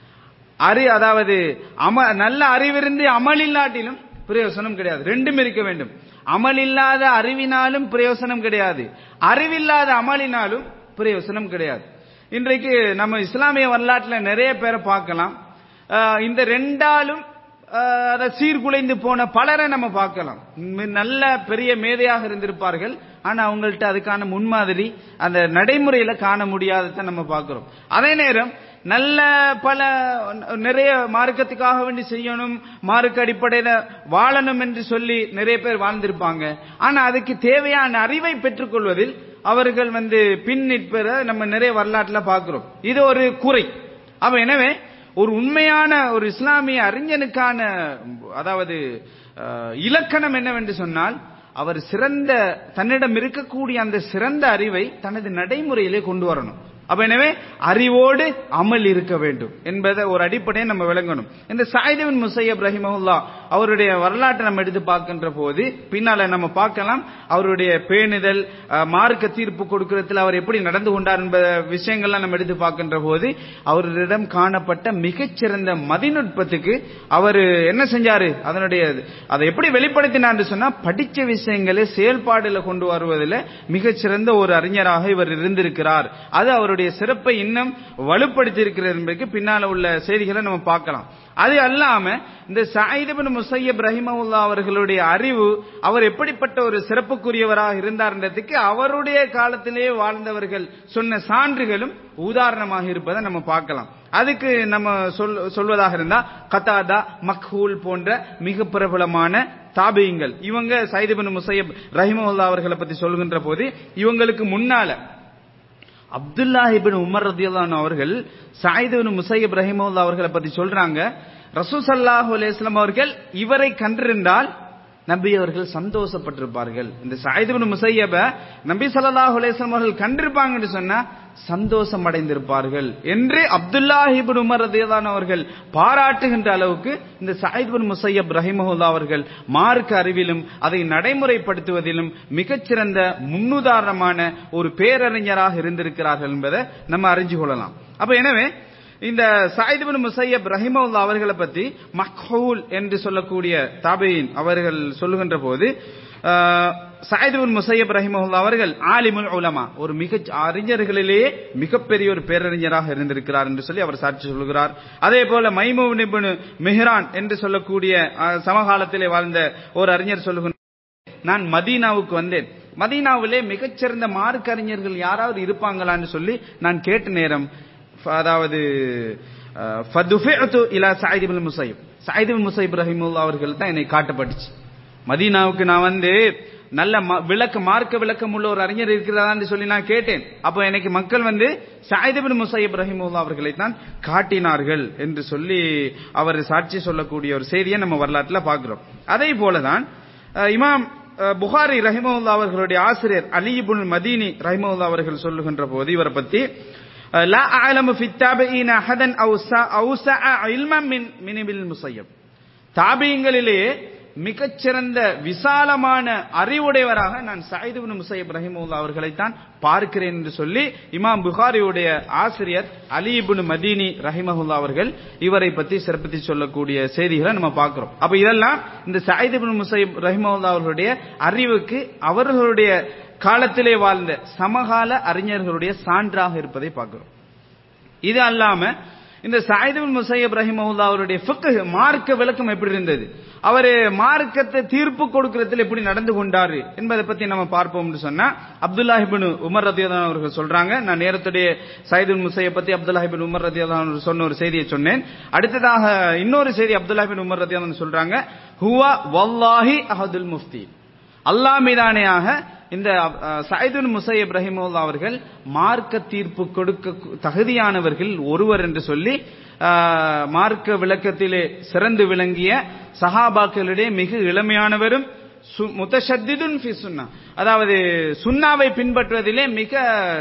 அறி அதாவது அம நல்ல அறிவிருந்து அமல் இல்லாட்டிலும் பிரயோசனம் கிடையாது ரெண்டும் இருக்க வேண்டும் அமல் இல்லாத அறிவினாலும் பிரயோசனம் கிடையாது அறிவில்லாத அமலினாலும் பிரயோசனம் கிடையாது இன்றைக்கு நம்ம இஸ்லாமிய வரலாற்றில் நிறைய பேரை பார்க்கலாம் ஆஹ் இந்த ரெண்டாலும் ஆஹ் அதை சீர்குலைந்து போன பலரை நம்ம பார்க்கலாம் மி- நல்ல பெரிய மேதையாக இருந்திருப்பார்கள் ஆனா அவங்கள்ட்ட அதுக்கான முன்மாதிரி அந்த நடைமுறையில காண முடியாததை நம்ம பார்க்கிறோம் அதே நேரம் நல்ல பல நிறைய மார்க்கத்துக்காக வேண்டி செய்யணும் மார்க்க அடிப்படையில வாழணும் என்று சொல்லி நிறைய பேர் வாழ்ந்திருப்பாங்க ஆனா அதுக்கு தேவையான அறிவை பெற்றுக்கொள்வதில் அவர்கள் வந்து பின் நிற்பதை நம்ம நிறைய வரலாற்றுல பார்க்கிறோம் இது ஒரு குறை அப்ப எனவே ஒரு உண்மையான ஒரு இஸ்லாமிய அறிஞனுக்கான அதாவது அஹ், இலக்கணம் என்னவென்று சொன்னால் அவர் சிறந்த தன்னிடம் இருக்கக்கூடிய அந்த சிறந்த அறிவை தனது நடைமுறையிலே கொண்டு வரணும் அப்ப எனவே அறிவோடு அமல் இருக்க வேண்டும் என்பதை ஒரு அடிப்படையை நம்ம விளங்கணும் இந்த சாயிதவின் முசையப் ரஹிமஹுல்லா அவருடைய வரலாற்றை நம்ம எடுத்து பார்க்கின்ற போது பின்னால நம்ம பார்க்கலாம் அவருடைய பேணுதல் அஹ், மார்க்க தீர்ப்பு கொடுக்கிறதுல அவர் எப்படி நடந்து கொண்டார் என்ப விஷயங்கள்லாம் நம்ம எடுத்து பார்க்கின்ற போது அவரிடம் காணப்பட்ட மிகச்சிறந்த மதிநுட்பத்துக்கு அவர் என்ன செஞ்சாரு அதனுடைய அதை எப்படி வெளிப்படுத்தினார் சொன்னா படிச்ச விஷயங்களை செயல்பாடுல கொண்டு வருவதில் மிகச்சிறந்த ஒரு அறிஞராக இவர் இருந்திருக்கிறார் அது அவருடைய சிறப்பை இன்னும் வலுப்படுத்தி இருக்கிறது என்பதற்கு பின்னால உள்ள செய்திகளை நம்ம பார்க்கலாம் அது அல்லாம இந்த சாயிதபின் முசையப் ரஹிமவுல்லா அவர்களுடைய அறிவு அவர் எப்படிப்பட்ட ஒரு சிறப்புக்குரியவராக இருந்தார்ன்றதுக்கு அவருடைய காலத்திலேயே வாழ்ந்தவர்கள் சொன்ன சான்றுகளும் உதாரணமாக இருப்பதை நம்ம பார்க்கலாம் அதுக்கு நம்ம சொல் சொல்வதாக இருந்தா கத்தாதா மக்ஹூல் போன்ற மிக பிரபலமான தாபியங்கள் இவங்க சைதுபின் முசையப் ரஹிமவுல்லா அவர்களை பத்தி சொல்கின்ற போது இவங்களுக்கு முன்னால அப்துல்லாஹிபின் உமர் ரதியல்லான் அவர்கள் சாயிதுபின் முசையப் ரஹிமவுல்லா அவர்களை பத்தி சொல்றாங்க ரசூசல்லாஹு அலைஹிஸ்ஸலாம் அவர்கள் இவரை கண்டிருந்தால் நபி அவர்கள் சந்தோஷப்பட்டிருப்பார்கள் இந்த சாயிதுபின் முசையப நபி ஸல்லல்லாஹு அலைஹி வஸல்லம் அவர்கள் கண்டிருப்பாங்கன்னு சொன்னா சந்தோஷம் அடைந்திருப்பார்கள் என்று அப்துல்லாஹிபின் உமர் ரதியல்லான் அவர்கள் பாராட்டுகின்ற அளவுக்கு இந்த சாயிதுபின் முசையப் ரஹிமஹுல்லா அவர்கள் மார்க்க அறிவிலும் அதை நடைமுறைப்படுத்துவதிலும் மிகச்சிறந்த முன்னுதாரணமான ஒரு பேரறிஞராக இருந்திருக்கிறார்கள் என்பதை நம்ம அறிஞ்சு கொள்ளலாம் அப்ப எனவே இந்த சாயிதுபின் முசையப் ரஹிமவுல்லா அவர்களை பத்தி மக்ஹூல் என்று சொல்லக்கூடிய தாபையின் அவர்கள் சொல்லுகின்ற போது சாயிதுபின் முசையப் ரஹிமவுல்லா அவர்கள் ஆலிமுல் உலமா ஒரு மிக அறிஞர்களிலேயே மிகப்பெரிய ஒரு பேரறிஞராக இருந்திருக்கிறார் என்று சொல்லி அவர் சாட்சி சொல்கிறார் அதே போல மைமூன் இப்னு மெஹ்ரான் என்று சொல்லக்கூடிய அஹ், சமகாலத்திலே வாழ்ந்த ஒரு அறிஞர் சொல்லுகின்ற நான் மதீனாவுக்கு வந்தேன் மதீனாவிலே மிகச்சிறந்த மார்க் அறிஞர்கள் யாராவது இருப்பாங்களான்னு சொல்லி நான் கேட்ட நேரம் ஃப- அதாவது ஃபதுஃபிஅத்து இலா சயீத் இப்னு முஸைப் சயீத் இப்னு முஸைப் ரஹிமஹுல்லாஹ் அவர்கள் தான் என்னை காட்டப்பட்டுச்சு மதீனாவுக்கு நான் வந்து நல்ல ம- விளக்க மார்க்க விளக்கம் உள்ள ஒரு அறிஞர் இருக்கிறதான்னு சொல்லி நான் கேட்டேன் அப்போ எனக்கு மக்கள் வந்து சயீத் இப்னு முஸைப் ரஹிமஹுல்லாஹ் அவர்களை தான் காட்டினார்கள் என்று சொல்லி அவர் சாட்சி சொல்லக்கூடிய ஒரு செய்தியை நம்ம வரலாற்றில் பார்க்கிறோம் அதே போலதான் அஹ், இமாம் அஹ், புகாரி ரஹிமஹுல்லா அவர்களுடைய ஆசிரியர் அலி இப்னு மதீனி ரஹிமஹுல்லா அவர்கள் சொல்லுகின்ற போது இவரை பத்தி அஹ், லா அஅலமு ஃபி التابعين احدا اوسع اوسع علما من من ابن المسيب தாபியங்களிலே மிகச்சிறந்த விசாலமான அறிவுடையவராக நான் சயீத் இப்னு முசையப் ரஹிமஹுல்லா அவர்களைத்தான் பார்க்கிறேன் என்று சொல்லி இமாம் புகாரியுடைய ஆசிரியர் அலி இப்னு மதீனி ரஹிமஹுல்லா அவர்கள் இவரை பற்றி சிறப்பித்து சொல்லக்கூடிய செய்திகளை நம்ம பார்க்கிறோம் அப்ப இதெல்லாம் இந்த சயீத் இப்னு முசையப் ரஹிமஹுல்லா அவர்களுடைய அறிவுக்கு அவர்களுடைய காலத்திலே வாழ்ந்த சமகால அறிஞர்களுடைய சான்றாக இருப்பதை பார்க்கிறோம் இது அல்லாம இந்த சாயிதுல் முசையப் ரஹிமஹுல்லா அவருடைய ஃபிக்ஹ் மார்க்க விளக்கம் எப்படி இருந்தது அவர் மார்க்கத்தை தீர்ப்பு கொடுக்கறதுல எப்படி நடந்து கொண்டாரு என்பதை பத்தி நம்ம பார்ப்போம்னு சொன்னா அப்துல்லாஹ் இப்னு உமர் ரதியல்லாஹு அவர்கள் சொல்றாங்க நான் நேரத்துடைய சைதுல் முசையப் பத்தி அப்துல்லாஹ் இப்னு உமர் ரதியல்லாஹு அன்ஹு சொன்ன ஒரு செய்தியை சொன்னேன் அடுத்ததாக இன்னொரு செய்தி அப்துல்லாஹ் இப்னு உமர் ரதியல்லாஹு அன்ஹு சொல்றாங்க ஹுவா வல்லாஹி அஹதுல் முஃப்தி அல்லாஹ் மீதானையாக இந்த அஹ், சயதுல் முசையப் ரஹிமுல்லா அவர்கள் மார்க்க தீர்ப்பு கொடுக்க தகுதியானவர்கள் ஒருவர் என்று சொல்லி அஹ், மார்க்க விளக்கத்திலே சிறந்து விளங்கிய சஹாபாக்களிடையே மிக இளமையானவரும் சு- முத்தஷத்திதுன் ஃபி சுன்னா அதாவது சுன்னாவை பின்பற்றுவதிலே மிக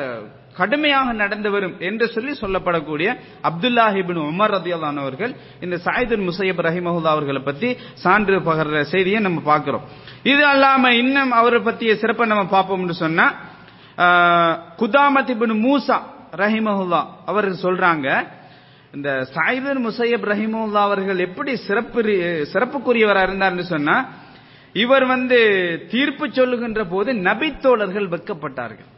கடுமையாக நடந்து வரும் என்று சொல்லி சொல்லப்படக்கூடிய அப்துல்லாஹ் இப்னு உமர் ரதியல்லாஹு அவர்கள் இந்த சாயிதுல் முசையப் ரஹிமஹுல்லா அவர்களை பத்தி சான்று பகர்ற செய்தியை நம்ம பார்க்கிறோம் இது அல்லாம இன்னும் அவரை பத்திய சிறப்பை நம்ம பார்ப்போம்னு சொன்னா ஆஹ், குதாமத் இப்னு மூசா ரஹிமஹுல்லா அவர் சொல்றாங்க இந்த சாயிதுல் முசையப் ரஹிமஹுல்லா அவர்கள் எப்படி சிறப்பு சிறப்புக்குரியவரா இருந்தார்னு சொன்னா இவர் வந்து தீர்ப்பு சொல்லுகின்ற போது நபித்தோழர்கள் வெட்கப்பட்டார்கள்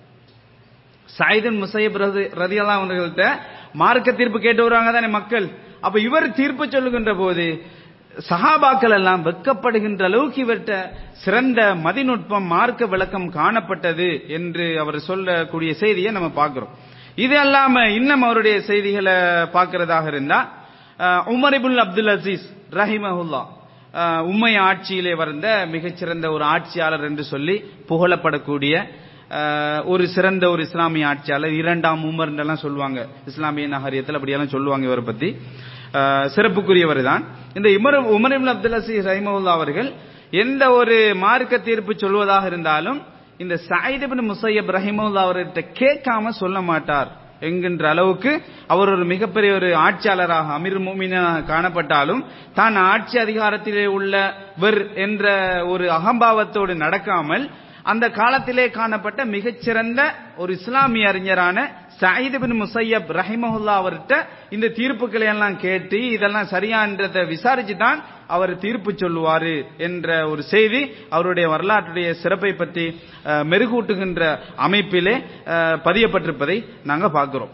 சாயிதன் முசையப் ரதியெல்லாம் அவர்கள்ட்ட மார்க்க தீர்ப்பு கேட்டு வருவாங்க தானே மக்கள் அப்ப இவர் தீர்ப்பு சொல்லுகின்ற போது சஹாபாக்கள் எல்லாம் வெட்கப்படுகின்ற அளவுக்கு இவர்கிட்ட சிறந்த மதிநுட்பம் மார்க்க விளக்கம் காணப்பட்டது என்று அவர் சொல்லக்கூடிய செய்தியை நம்ம பார்க்கிறோம் இது அல்லாம இன்னும் அவருடைய செய்திகளை பார்க்கிறதாக இருந்தா அஹ், உமர் இபுல் அப்துல் அசீஸ் ரஹிமஹுல்லா அஹ், உம்மை ஆட்சியிலே வந்த மிகச்சிறந்த ஒரு ஆட்சியாளர் என்று சொல்லி புகழப்படக்கூடிய அஹ், ஒரு சிறந்த ஒரு இஸ்லாமிய ஆட்சியாளர் இரண்டாம் உமர் எல்லாம் சொல்லுவாங்க இஸ்லாமிய நகரியத்தில் அப்படியெல்லாம் சொல்லுவாங்க இவரை பத்தி அஹ், சிறப்புக்குரியவர் தான் இந்த இமர் உமர் இப்னு அப்துல் அசீஸ் ரஹிமவுல்லா அவர்கள் எந்த ஒரு மார்க்க தீர்ப்பு சொல்வதாக இருந்தாலும் இந்த சாயித் இப்னு முசையப் ரஹிமவுல்லா அவர்கிட்ட கேட்காம சொல்ல மாட்டார் என்கின்ற அளவுக்கு அவர் ஒரு மிகப்பெரிய ஒரு ஆட்சியாளராக அமீர் மூமினாக காணப்பட்டாலும் தான் ஆட்சி அதிகாரத்திலே உள்ளவர் என்ற ஒரு அகம்பாவத்தோடு நடக்காமல் அந்த காலத்திலே காணப்பட்ட மிகச்சிறந்த ஒரு இஸ்லாமிய அறிஞரான சயீத் பின் முசையப் ரஹிமஹுல்லா அவர்கிட்ட இந்த தீர்ப்புகளை எல்லாம் கேட்டு இதெல்லாம் சரியான்றதை விசாரிச்சு தான் அவர் தீர்ப்பு சொல்லுவாரு என்ற ஒரு செய்தி அவருடைய வரலாற்றுடைய சிறப்பை பற்றி அஹ், மெருகூட்டுகின்ற அமைப்பிலே அஹ், பதியப்பட்டிருப்பதை நாங்க பார்க்கிறோம்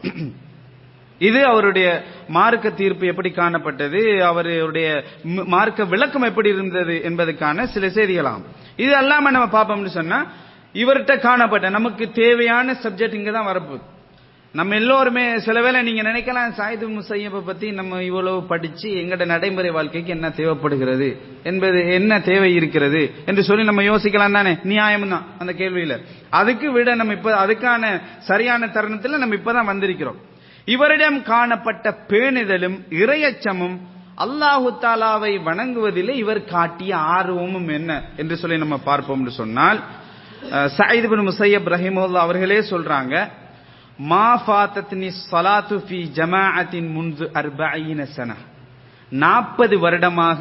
இது அவருடைய மார்க்க தீர்ப்பு எப்படி காணப்பட்டது அவருடைய ம- மார்க்க விளக்கம் எப்படி இருந்தது என்பதற்கான சில செய்திகளாம் இது அல்லாம நம்ம பார்ப்போம்னு சொன்னா இவர்கிட்ட காணப்பட்ட நமக்கு தேவையான சப்ஜெக்ட் இங்க தான் வரப்போகுது நம்ம எல்லோருமே சில வேளை நீங்க நினைக்கலாம் சாயிது முசையப்பை பத்தி நம்ம இவ்வளவு படிச்சு எங்கட நடைமுறை வாழ்க்கைக்கு என்ன தேவைப்படுகிறது என்பது என்ன தேவை இருக்கிறது என்று சொல்லி நம்ம யோசிக்கலாம் தானே நியாயம் தான் அந்த கேள்வியில அதுக்கு விட நம்ம இப்ப அதுக்கான சரியான தருணத்துல நம்ம இப்பதான் வந்திருக்கிறோம் இவரிடம் காணப்பட்ட பேணுதலும் இரையச்சமும் அல்லாஹு தாலாவை வணங்குவதிலே இவர் காட்டிய ஆர்வமும் என்ன என்று சொல்லி நம்ம பார்ப்போம்னு சொன்னால் அஹ், சயீத் பின் முசையப் ரஹிமுல்லா அவர்களே சொல்றாங்க மா ஃபாத்தத்னி ஸலாத்து ஃபி ஜமாஅத்தின் முன்து அர்பஈன சன நாற்பது வருடமாக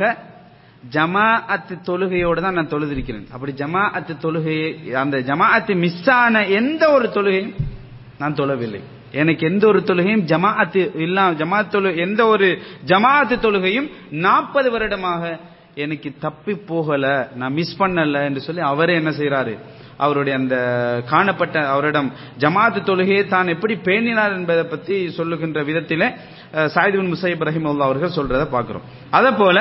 ஜமாஅத் தொழுகையோடு தான் நான் தொழுதிருக்கிறேன் அப்படி ஜமாஅத் தொழுகையை அந்த ஜமாஅத்து மிஸ் ஆன எந்த ஒரு தொழுகையும் நான் தொழவில்லை எனக்கு எந்த ஒரு தொழுகையும் ஜமாஅத்து இல்லா ஜமாஅத் தொழு எந்த ஒரு ஜமாஅத்து தொழுகையும் நாற்பது வருடமாக எனக்கு தப்பி போகல நான் மிஸ் பண்ணல என்று சொல்லி அவரே என்ன செய்றாரு அவருடைய அந்த காணப்பட்ட அவரிடம் ஜமாஅத்து தொழுகையை தான் எப்படி பேணினார் என்பதை பத்தி சொல்லுகின்ற விதத்திலே அஹ், சாயித் பின் முசைப் ரஹிமவுல்லா அவர்கள் சொல்றதை பார்க்கிறோம் அதே போல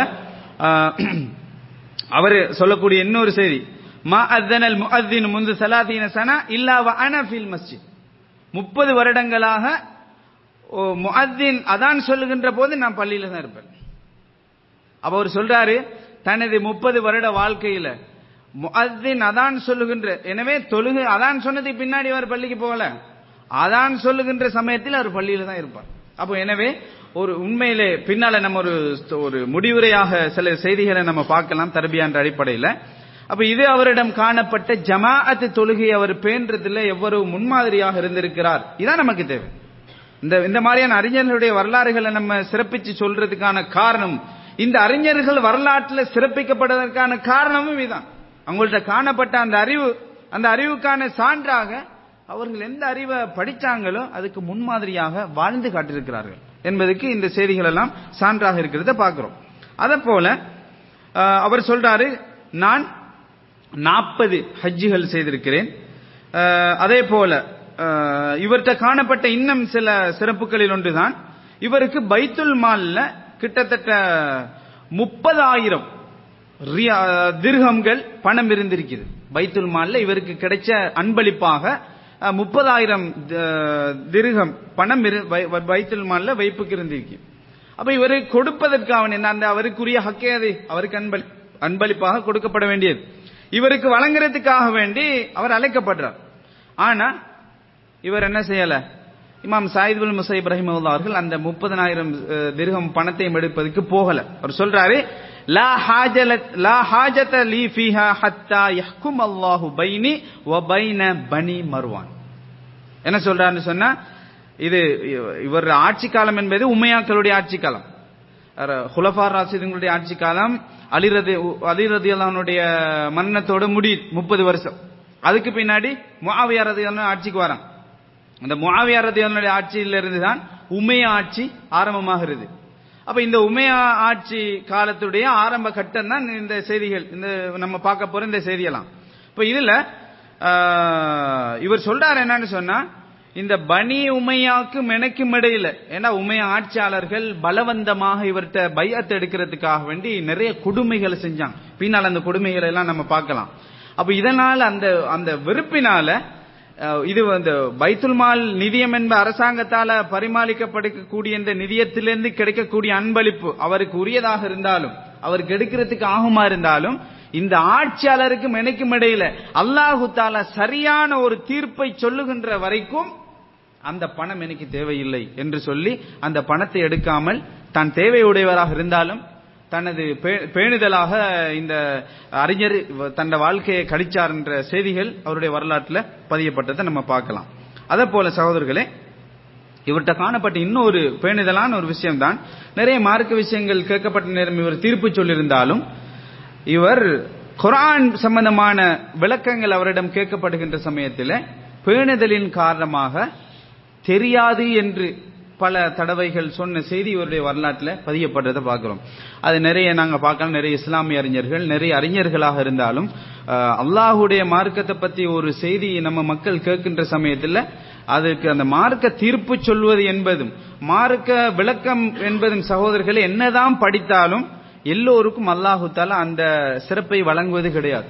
அவர் சொல்லக்கூடிய இன்னொரு செய்தி மா அத்தனல் முஅத்தின் முந்து சலாதீன சனா இல்லா வ அன ஃபில் மஸ்ஜித் முப்பது வருடங்களாக ஓ, முஅத்தின் அதான் சொல்லுகின்ற போது நான் பள்ளியில தான் இருப்பேன் அப்ப அவர் சொல்றாரு தனது முப்பது வருட வாழ்க்கையில முஅத்தின் அதான் சொல்லுகின்ற எனவே தொழுகை அதான் சொன்னதுக்கு பின்னாடி அவர் பள்ளிக்கு போகல அதான் சொல்லுகின்ற சமயத்தில் அவர் பள்ளியில தான் இருப்பார் அப்போ எனவே ஒரு உண்மையிலே பின்னால நம்ம ஒரு ஒரு முடிவுரையாக சில செய்திகளை நம்ம பார்க்கலாம் தர்பியான்ற அடிப்படையில் அப்ப இது அவரிடம் காணப்பட்ட ஜமாஅத்து தொழுகை அவர் பேன்றதுல எவ்வளவு முன்மாதிரியாக இருந்திருக்கிறார் இதான் நமக்கு தேவை இந்த இந்த மாதிரியான அறிஞர்களுடைய வரலாறுகளை நம்ம சிறப்பிச்சு சொல்றதுக்கான காரணம் இந்த அறிஞர்கள் வரலாற்றில் சிறப்பிக்கப்படுவதற்கான காரணமும் இதுதான் அவங்கள்ட்ட காணப்பட்ட அந்த அறிவு அந்த அறிவுக்கான சான்றாக அவர்கள் எந்த அறிவை படிச்சாங்களோ அதுக்கு முன்மாதிரியாக வாழ்ந்து காட்டியிருக்கிறார்கள் என்பதுக்கு இந்த செய்திகள் எல்லாம் சான்றாக இருக்கிறத பார்க்கிறோம் அதே போல அஹ், அவர் சொல்றாரு நான் நாற்பது ஹஜ்ஜுகள் செய்திருக்கிறேன் அஹ், அதே போல அஹ், இவர்கிட்ட காணப்பட்ட இன்னும் சில சிறப்புகளில் ஒன்றுதான் இவருக்கு பைத்துல் மால்ல கிட்டத்தட்ட முப்பதாயிரம் திர்ஹம்கள் பணம் இருந்திருக்குது பைத்துல் மால்ல இவருக்கு கிடைச்ச அன்பளிப்பாக முப்பதாயிரம் திர்ஹம் பணம் இரு- பை- பைத்துல் மால்ல வைப்புக்கு இருந்திருக்கு அப்ப இவரை கொடுப்பதற்கு அவன் என்ன அந்த அவருக்குரிய ஹக்கே அது அவருக்கு அன்பளி அன்பளிப்பாக கொடுக்கப்பட வேண்டியது இவருக்கு வழங்குறதுக்காக வேண்டி அவர் அழைக்கப்படுறார் ஆனா இவர் என்ன செய்யல இமாம் சாயித் பின் முசை இப்ராஹிம் அவர்கள் அந்த முப்பதனாயிரம் திர்ஹம் பணத்தையும் எடுப்பதற்கு போகல அவர் சொல்றாரு லா ஹாஜலத் லா ஹாஜத லீ ஃபீஹா ஹத்தா யஹ்கும் அல்லாஹு பைனி வ பைன பனி மர்வான் என்ன சொல்றாருன்னு சொன்னா இது இவர் ஆட்சி காலம் என்பது உமையாக்களுடைய ஆட்சி காலம் ஹுலஃபார் ராசிதுங்களுடைய ஆட்சி காலம் அலிரதி அலிரதி அல்லானுடைய மன்னத்தோட முடி முப்பது வருஷம் அதுக்கு பின்னாடி முஆவியா ரதி ஆட்சிக்கு வரான் அந்த முஆவியா ரதி ஆட்சியில இருந்து தான் உமையா ஆட்சி ஆரம்பமாகிறது அப்ப இந்த உமையா ஆட்சி காலத்துடைய ஆரம்ப கட்டம் தான் இந்த செய்திகள் இந்த நம்ம பார்க்க போற இந்த செய்தியெல்லாம் இப்ப இதுல ஆஹ், இவர் சொல்றாரு என்னன்னு சொன்னா இந்த பனி உமையாக்கும் எனக்கும் இடையில ஏன்னா உமையா ஆட்சியாளர்கள் பலவந்தமாக இவர்கிட்ட பையத்தை எடுக்கிறதுக்காக வேண்டி நிறைய கொடுமைகளை செஞ்சாங்க பின்னால் அந்த கொடுமைகளை எல்லாம் நம்ம பார்க்கலாம் அப்ப இதனால அந்த அந்த வெறுப்பினால அஹ், இது வந்து பைத்துல் மால் நிதியம் என்ப அரசாங்கத்தால பரிமாளிக்கப்படக்கூடிய இந்த நிதியத்திலிருந்து கிடைக்கக்கூடிய அன்பளிப்பு அவருக்கு உரியதாக இருந்தாலும் அவருக்கு எடுக்கிறதுக்கு ஆகுமா இருந்தாலும் இந்த ஆட்சியாளருக்கும் எனக்கும் இடையில அல்லாஹு தாலா சரியான ஒரு தீர்ப்பை சொல்லுகின்ற வரைக்கும் அந்த பணம் எனக்கு தேவையில்லை என்று சொல்லி அந்த பணத்தை எடுக்காமல் தான் தேவையுடையவராக இருந்தாலும் தனது பே- பேணுதலாக இந்த அறிஞர் இவ- தன்னுடைய வாழ்க்கையை கழிச்சார் என்ற செய்திகள் அவருடைய வரலாற்றில் பதியப்பட்டதை நம்ம பார்க்கலாம் அதே போல சகோதரர்களே இவர்கிட்ட காணப்பட்ட இன்னொரு பேணுதலான ஒரு விஷயம்தான் நிறைய மார்க்க விஷயங்கள் கேட்கப்பட்ட நேரம் இவர் தீர்ப்பு சொல்லியிருந்தாலும் இவர் குர்ஆன் சம்பந்தமான விளக்கங்கள் அவரிடம் கேட்கப்படுகின்ற சமயத்தில் பேணுதலின் காரணமாக தெரியாது என்று பல தடவைகள் சொன்ன செய்தி இவருடைய வரலாற்றில் பதியப்பட்டதை பார்க்கிறோம் அது நிறைய நாங்க பார்க்கலாம் நிறைய இஸ்லாமிய அறிஞர்கள் நிறைய அறிஞர்களாக இருந்தாலும் அஹ், அல்லாஹுடைய மார்க்கத்தை பத்தி ஒரு செய்தி நம்ம மக்கள் கேட்கின்ற சமயத்தில் அதுக்கு அந்த மார்க்க தீர்ப்பு சொல்வது என்பதும் மார்க்க விளக்கம் என்பதும் சகோதரர்களை என்னதான் படித்தாலும் எல்லோருக்கும் அல்லாஹு தாலா அந்த சிறப்பை வழங்குவது கிடையாது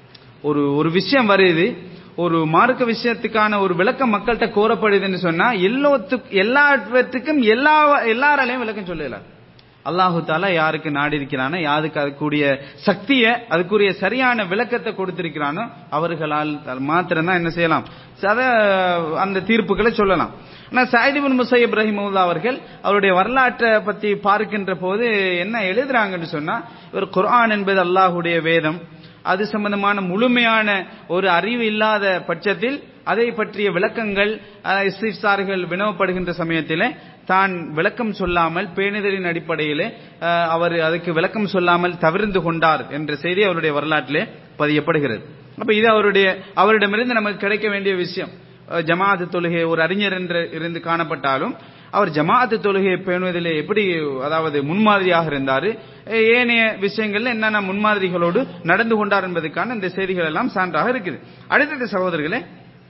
ஒரு ஒரு விஷயம் வருது ஒரு மார்க்க விஷயத்துக்கான ஒரு விளக்கம் மக்கள்கிட்ட கோரப்படுதுன்னு சொன்னா எல்லோத்துக்கு எல்லாவற்றுக்கும் எல்லா எல்லாராலையும் விளக்கம் சொல்லல அல்லாஹு தாலா யாருக்கு நாடி இருக்கிறானோ யாருக்கு அதுக்குரிய சக்தியை அதுக்குரிய சரியான விளக்கத்தை கொடுத்திருக்கிறானோ அவர்களால் மாத்திரம்தான் என்ன செய்யலாம் அத அந்த தீர்ப்புகளை சொல்லலாம் ஆனா சாயிதிபின் முசை இப்ராஹிமுல்லா அவர்கள் அவருடைய வரலாற்றை பத்தி பார்க்கின்ற போது என்ன எழுதுறாங்கன்னு சொன்னா இவர் குர்ஆன் என்பது அல்லாஹுடைய வேதம் அது சம்பந்தமான முழுமையான ஒரு அறிவு இல்லாத பட்சத்தில் அதை பற்றிய விளக்கங்கள் அஹ், இஸ்திஃப்சார்கள் வினவப்படுகின்ற சமயத்தில் தான் விளக்கம் சொல்லாமல் பேணுதலின் அடிப்படையிலே அஹ், அவர் அதுக்கு விளக்கம் சொல்லாமல் தவிர்ந்து கொண்டார் என்ற செய்தி அவருடைய வரலாற்றிலே பதியப்படுகிறது அப்ப இது அவருடைய அவரிடமிருந்து நமக்கு கிடைக்க வேண்டிய விஷயம் அஹ், ஜமாஅத்து தொழுகை ஒரு அறிஞர் என்று இருந்து காணப்பட்டாலும் அவர் ஜமாஅத்து தொழுகையை பேணுவதிலே எப்படி அதாவது முன்மாதிரியாக இருந்தாரு அஹ் ஏனைய விஷயங்கள்ல என்னென்ன முன்மாதிரிகளோடு நடந்து கொண்டார் என்பதற்கான இந்த செய்திகள் எல்லாம் சான்றாக இருக்குது அடுத்தது சகோதரர்களே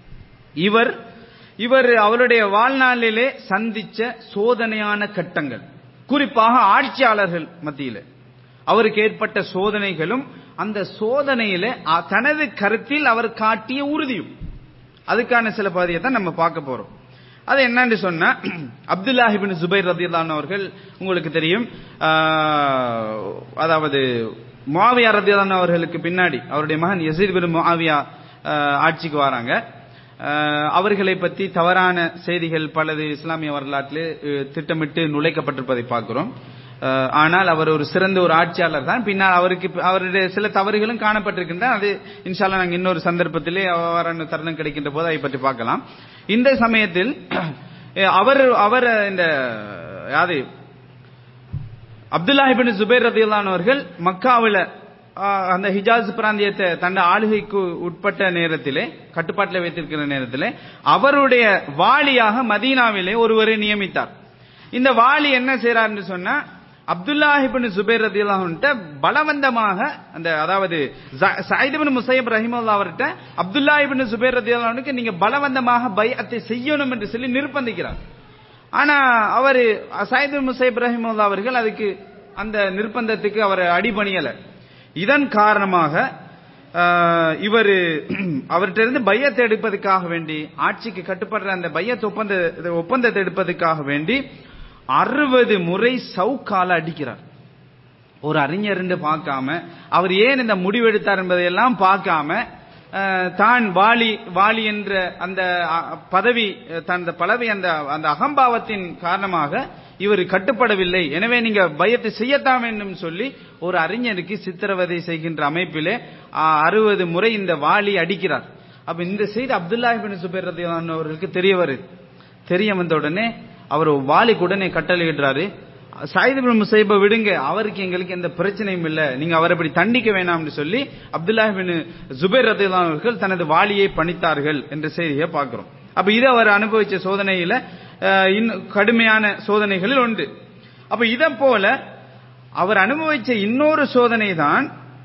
இவர் இவர் அவருடைய வாழ்நாளிலே சந்திச்ச சோதனையான கட்டங்கள் குறிப்பாக ஆட்சியாளர்கள் மத்தியிலே அவருக்கு ஏற்பட்ட சோதனைகளும் அந்த சோதனையில அ- தனது கருத்தில் அவர் காட்டிய உறுதியும் அதுக்கான சில பகுதியை தான் நம்ம பார்க்க போறோம் அது என்னன்னு சொன்னா அப்துல்லாஹிபின் ஜுபைர் ரதியல்லான் அவர்கள் உங்களுக்கு தெரியும் ஆஹ், அதாவது முஆவியா ரதியல்லான் அவர்களுக்கு பின்னாடி அவருடைய மகன் யசீத் பின் முஆவியா ஆஹ், ஆட்சிக்கு வராங்க ஆஹ், அவர்களை பற்றி தவறான செய்திகள் பலது இஸ்லாமிய வரலாற்றில் அஹ், திட்டமிட்டு நுழைக்கப்பட்டிருப்பதை பார்க்கிறோம் அஹ், ஆனால் அவர் ஒரு சிறந்த ஒரு ஆட்சியாளர் தான் பின்னால் அவருக்கு அவருடைய சில தவறுகளும் காணப்பட்டிருக்கின்றன அது இன்ஷால்லா நாங்கள் இன்னொரு சந்தர்ப்பத்திலே அவ்வாறான தருணம் கிடைக்கின்ற போது அதை பற்றி பார்க்கலாம் இந்த சமயத்தில் அஹ், அவர் அவர் இந்த யாது அப்துல்லாஹிபின் ஜுபைர் ரதியுல்லான் அவர்கள் மக்காவில் அந்த ஹிஜாஸ் பிராந்தியத்தை தன் ஆளுகைக்கு உட்பட்ட நேரத்திலே கட்டுப்பாட்டில் வைத்திருக்கிற நேரத்திலே அவருடைய வாலியாக மதீனாவிலே ஒருவரை நியமித்தார் இந்த வாலி என்ன செய்யறாருன்னு சொன்னா அப்துல்லாஹிபின் ஜுபைர் ரதியுல்லாஹ்ட்ட பலவந்தமாக அந்த அதாவது சயிதுபின் முசையப் ரஹிமுல்லா அவர்கிட்ட அப்துல்லாஹிபின் ஜுபைர் ரதியுல்லாஹ்னுக்கு நீங்க பலவந்தமாக பைஅத்தை செய்யணும் என்று சொல்லி நிர்பந்திக்கிறார் ஆனா அவரு சயிது முசை இப்ராஹிம் அவர்கள் அதுக்கு அந்த நிர்பந்தத்துக்கு அவர் அடிபணியல இதன் காரணமாக இவர் அவர்கிட்ட இருந்து பையத்தை எடுப்பதற்காக வேண்டி ஆட்சிக்கு கட்டுப்படுற அந்த பையத் ஒப்பந்த ஒப்பந்தத்தை எடுப்பதற்காக வேண்டி அறுபது முறை சவுக்கால அடிக்கிறார் ஒரு அறிஞர் என்று பார்க்காம அவர் ஏன் இந்த முடிவெடுத்தார் என்பதையெல்லாம் பார்க்காம அஹ், தான் வாலி வாலி என்ற அந்த அ, பதவி அஹ், தந்த பதவி அந்த அந்த அகம்பாவத்தின் காரணமாக இவர் கட்டுப்படவில்லை எனவே நீங்க பயத்தை செய்யத்தான் வேண்டும் சொல்லி ஒரு அறிஞருக்கு சித்திரவதை செய்கின்ற அமைப்பிலே அறுபது முறை இந்த வாலி அடிக்கிறார் அப்ப இந்த செய்தி அப்துல்லாஹிபின் சுபேர் ரதியல்லாஹு அவர்களுக்கு தெரிய வருது தெரிய வந்த உடனே அவர் வாலிக்கு உடனே கட்டளையிடுறாரு சாயித் பின் முசைபை விடுங்க அவருக்கு எங்களுக்கு எந்த பிரச்சனையும் இல்ல நீங்க அவரை இப்படி தண்டிக்க வேணாம்னு சொல்லி அப்துல்லாஹ் பின் ஜுபைர் ரதியல்லாஹு அவர்கள் தனது வாலியை பணித்தார்கள் என்ற செய்தியை பார்க்கிறோம் அப்ப இது அவர் அனுபவிச்ச சோதனையில அஹ், இன்னும் கடுமையான சோதனைகளில் ஒன்று அப்ப இதை போல அவர் அனுபவிச்ச இன்னொரு சோதனை தான்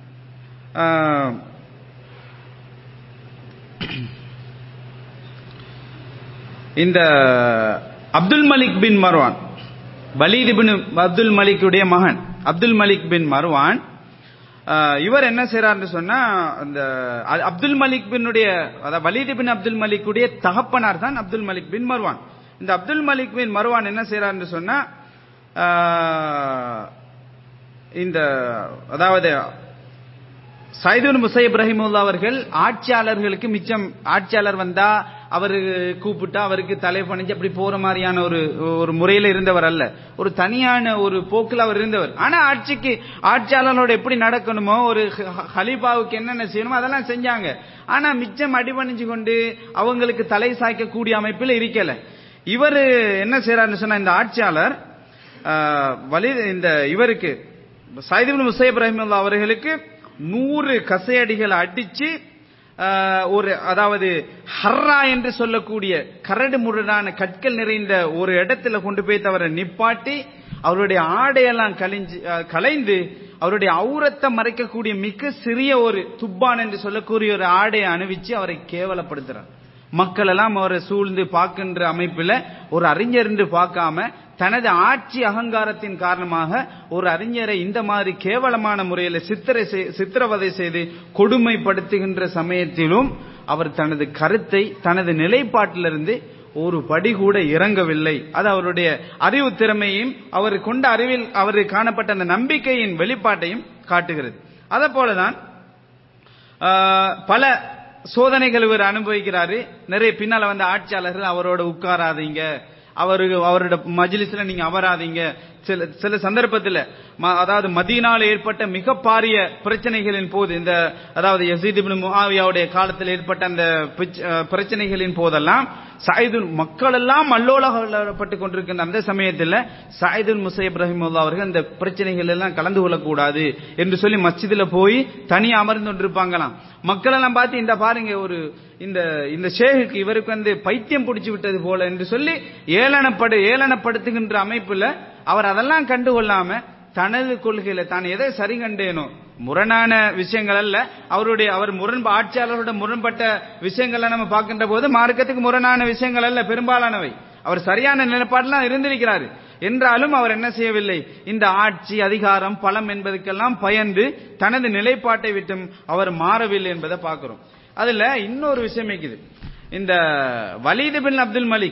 இந்த Abdul Malik bin Marwan Walid bin Abdul மலிக்குடைய மகன் அப்துல் மலிக் பின் மர்வான் அஹ், இவர் என்ன செய்யறாருன்னு சொன்னா அந்த அ- அப்துல் மலிக் பின்னுடைய அதாவது வலீத் பின் அப்துல் மலிக்குடைய தகப்பனார் தான் அப்துல் மலிக் பின் மர்வான் இந்த அப்துல் மலிக் பின் மர்வான் என்ன செய்யறாருன்னு சொன்னா அஹ், இந்த அதாவது சைதுன் முசை இப்ராஹிமுல்லா அவர்கள் ஆட்சியாளர்களுக்கு மிச்சம் ஆட்சியாளர் வந்தா அவரு கூப்பிட்டா அவருக்கு தலை பணிஞ்சு அப்படி போற மாதிரியான ஒரு ஒரு முறையில இருந்தவர் அல்ல ஒரு தனியான ஒரு போக்கில் அவர் இருந்தவர் ஆனா ஆட்சிக்கு ஆட்சியாளரோட எப்படி நடக்கணுமோ ஒரு ஹ- ஹலீஃபாவுக்கு என்னென்ன செய்யணுமோ அதெல்லாம் செஞ்சாங்க ஆனா மிச்சம் அடிபணிஞ்சு கொண்டு அவங்களுக்கு தலை சாய்க்கக்கூடிய அமைப்பில் இருக்கல இவர் என்ன செய்யறாருன்னு சொன்னா இந்த ஆட்சியாளர் ஆஹ், வலி இந்த இவருக்கு சைதுபின் முசை இப்ராஹிம் அவர்களுக்கு நூறு கசையடிகளை அடிச்சு ஆஹ், ஒரு அதாவது ஹர்ரா என்று சொல்லக்கூடிய கரடு முரடான கற்கள் நிறைந்த ஒரு இடத்துல கொண்டு போய் அவரை நிப்பாட்டி அவருடைய ஆடையெல்லாம் கலைஞ்சு ஆஹ், கலைந்து அவருடைய அவுரத்தை மறைக்கக்கூடிய மிக சிறிய ஒரு துப்பான் என்று சொல்லக்கூடிய ஒரு ஆடையை அணிவிச்சு அவரை கேவலப்படுத்துறார் மக்கள் எல்லாம் அவரை சூழ்ந்து பார்க்கின்ற அமைப்பில் ஒரு அறிஞர் என்று பார்க்காம தனது ஆட்சி அகங்காரத்தின் காரணமாக ஒரு அறிஞரை இந்த மாதிரி கேவலமான முறையில் சித்திரை செய்- சித்திரவதை செய்து கொடுமைப்படுத்துகின்ற சமயத்திலும் அவர் தனது கருத்தை தனது நிலைப்பாட்டிலிருந்து ஒரு படி கூட இறங்கவில்லை அது அவருடைய அறிவு திறமையும் அவர் கொண்ட அறிவில் அவருக்கு காணப்பட்ட அந்த நம்பிக்கையின் வெளிப்பாட்டையும் காட்டுகிறது அதே போலதான் ஆஹ், பல சோதனைகள் இவர் அனுபவிக்கிறாரு நிறைய பின்னால வந்த ஆட்சியாளர்கள் அவரோட உட்காராதீங்க அவருக்கு அவரோட மஜ்லிஸ்ல நீங்க அமராதீங்க சில சில சந்தர்ப்பத்தில் ம- அதாவது மதீனால ஏற்பட்ட மிக பாரிய பிரச்சனைகளின் போது இந்த அதாவது யசீத் இப்னு முஆவியாவுடைய காலத்தில் ஏற்பட்ட அந்த பிச்ச- அஹ், பிரச்சனைகளின் போதெல்லாம் சாயிதுல் மக்கள் எல்லாம் அல்லோலப்பட்டு கொண்டிருக்கின்ற அந்த சமயத்தில் சாயிதுல் முசை இப்ராஹிமுல்லா அவர்கள் இந்த பிரச்சனைகள் எல்லாம் கலந்து கொள்ளக்கூடாது என்று சொல்லி மஸ்ஜிதுல போய் தனியா அமர்ந்து கொண்டிருப்பாங்களாம் மக்கள் எல்லாம் பார்த்து இந்த பாருங்க ஒரு இந்த இந்த ஷேகுக்கு இவருக்கு வந்து பைத்தியம் பிடிச்சு விட்டது போல என்று சொல்லி ஏளனப்படு ஏளனப்படுத்துகின்ற அமைப்புல அவர் அதெல்லாம் கண்டுகொள்ளாம தனது கொள்கையில தான் எதை சரி கண்டேனோ முரணான விஷயங்கள் அல்ல அவருடைய அவர் முரண் ஆட்சியாளரோட முரண்பட்ட விஷயங்களை நம்ம பார்க்கின்ற போது மார்க்கத்துக்கு முரணான விஷயங்கள் அல்ல பெரும்பாலானவை அவர் சரியான நிலைப்பாடுலாம் இருந்திருக்கிறாரு என்றாலும் அவர் என்ன செய்யவில்லை இந்த ஆட்சி அதிகாரம் பலம் என்பதற்கெல்லாம் பயந்து தனது நிலைப்பாட்டை விட்டும் அவர் மாறவில்லை என்பதை பார்க்கிறோம் அதுல இன்னொரு விஷயம் இருக்குது இந்த வலீது பின் அப்துல் மலிக்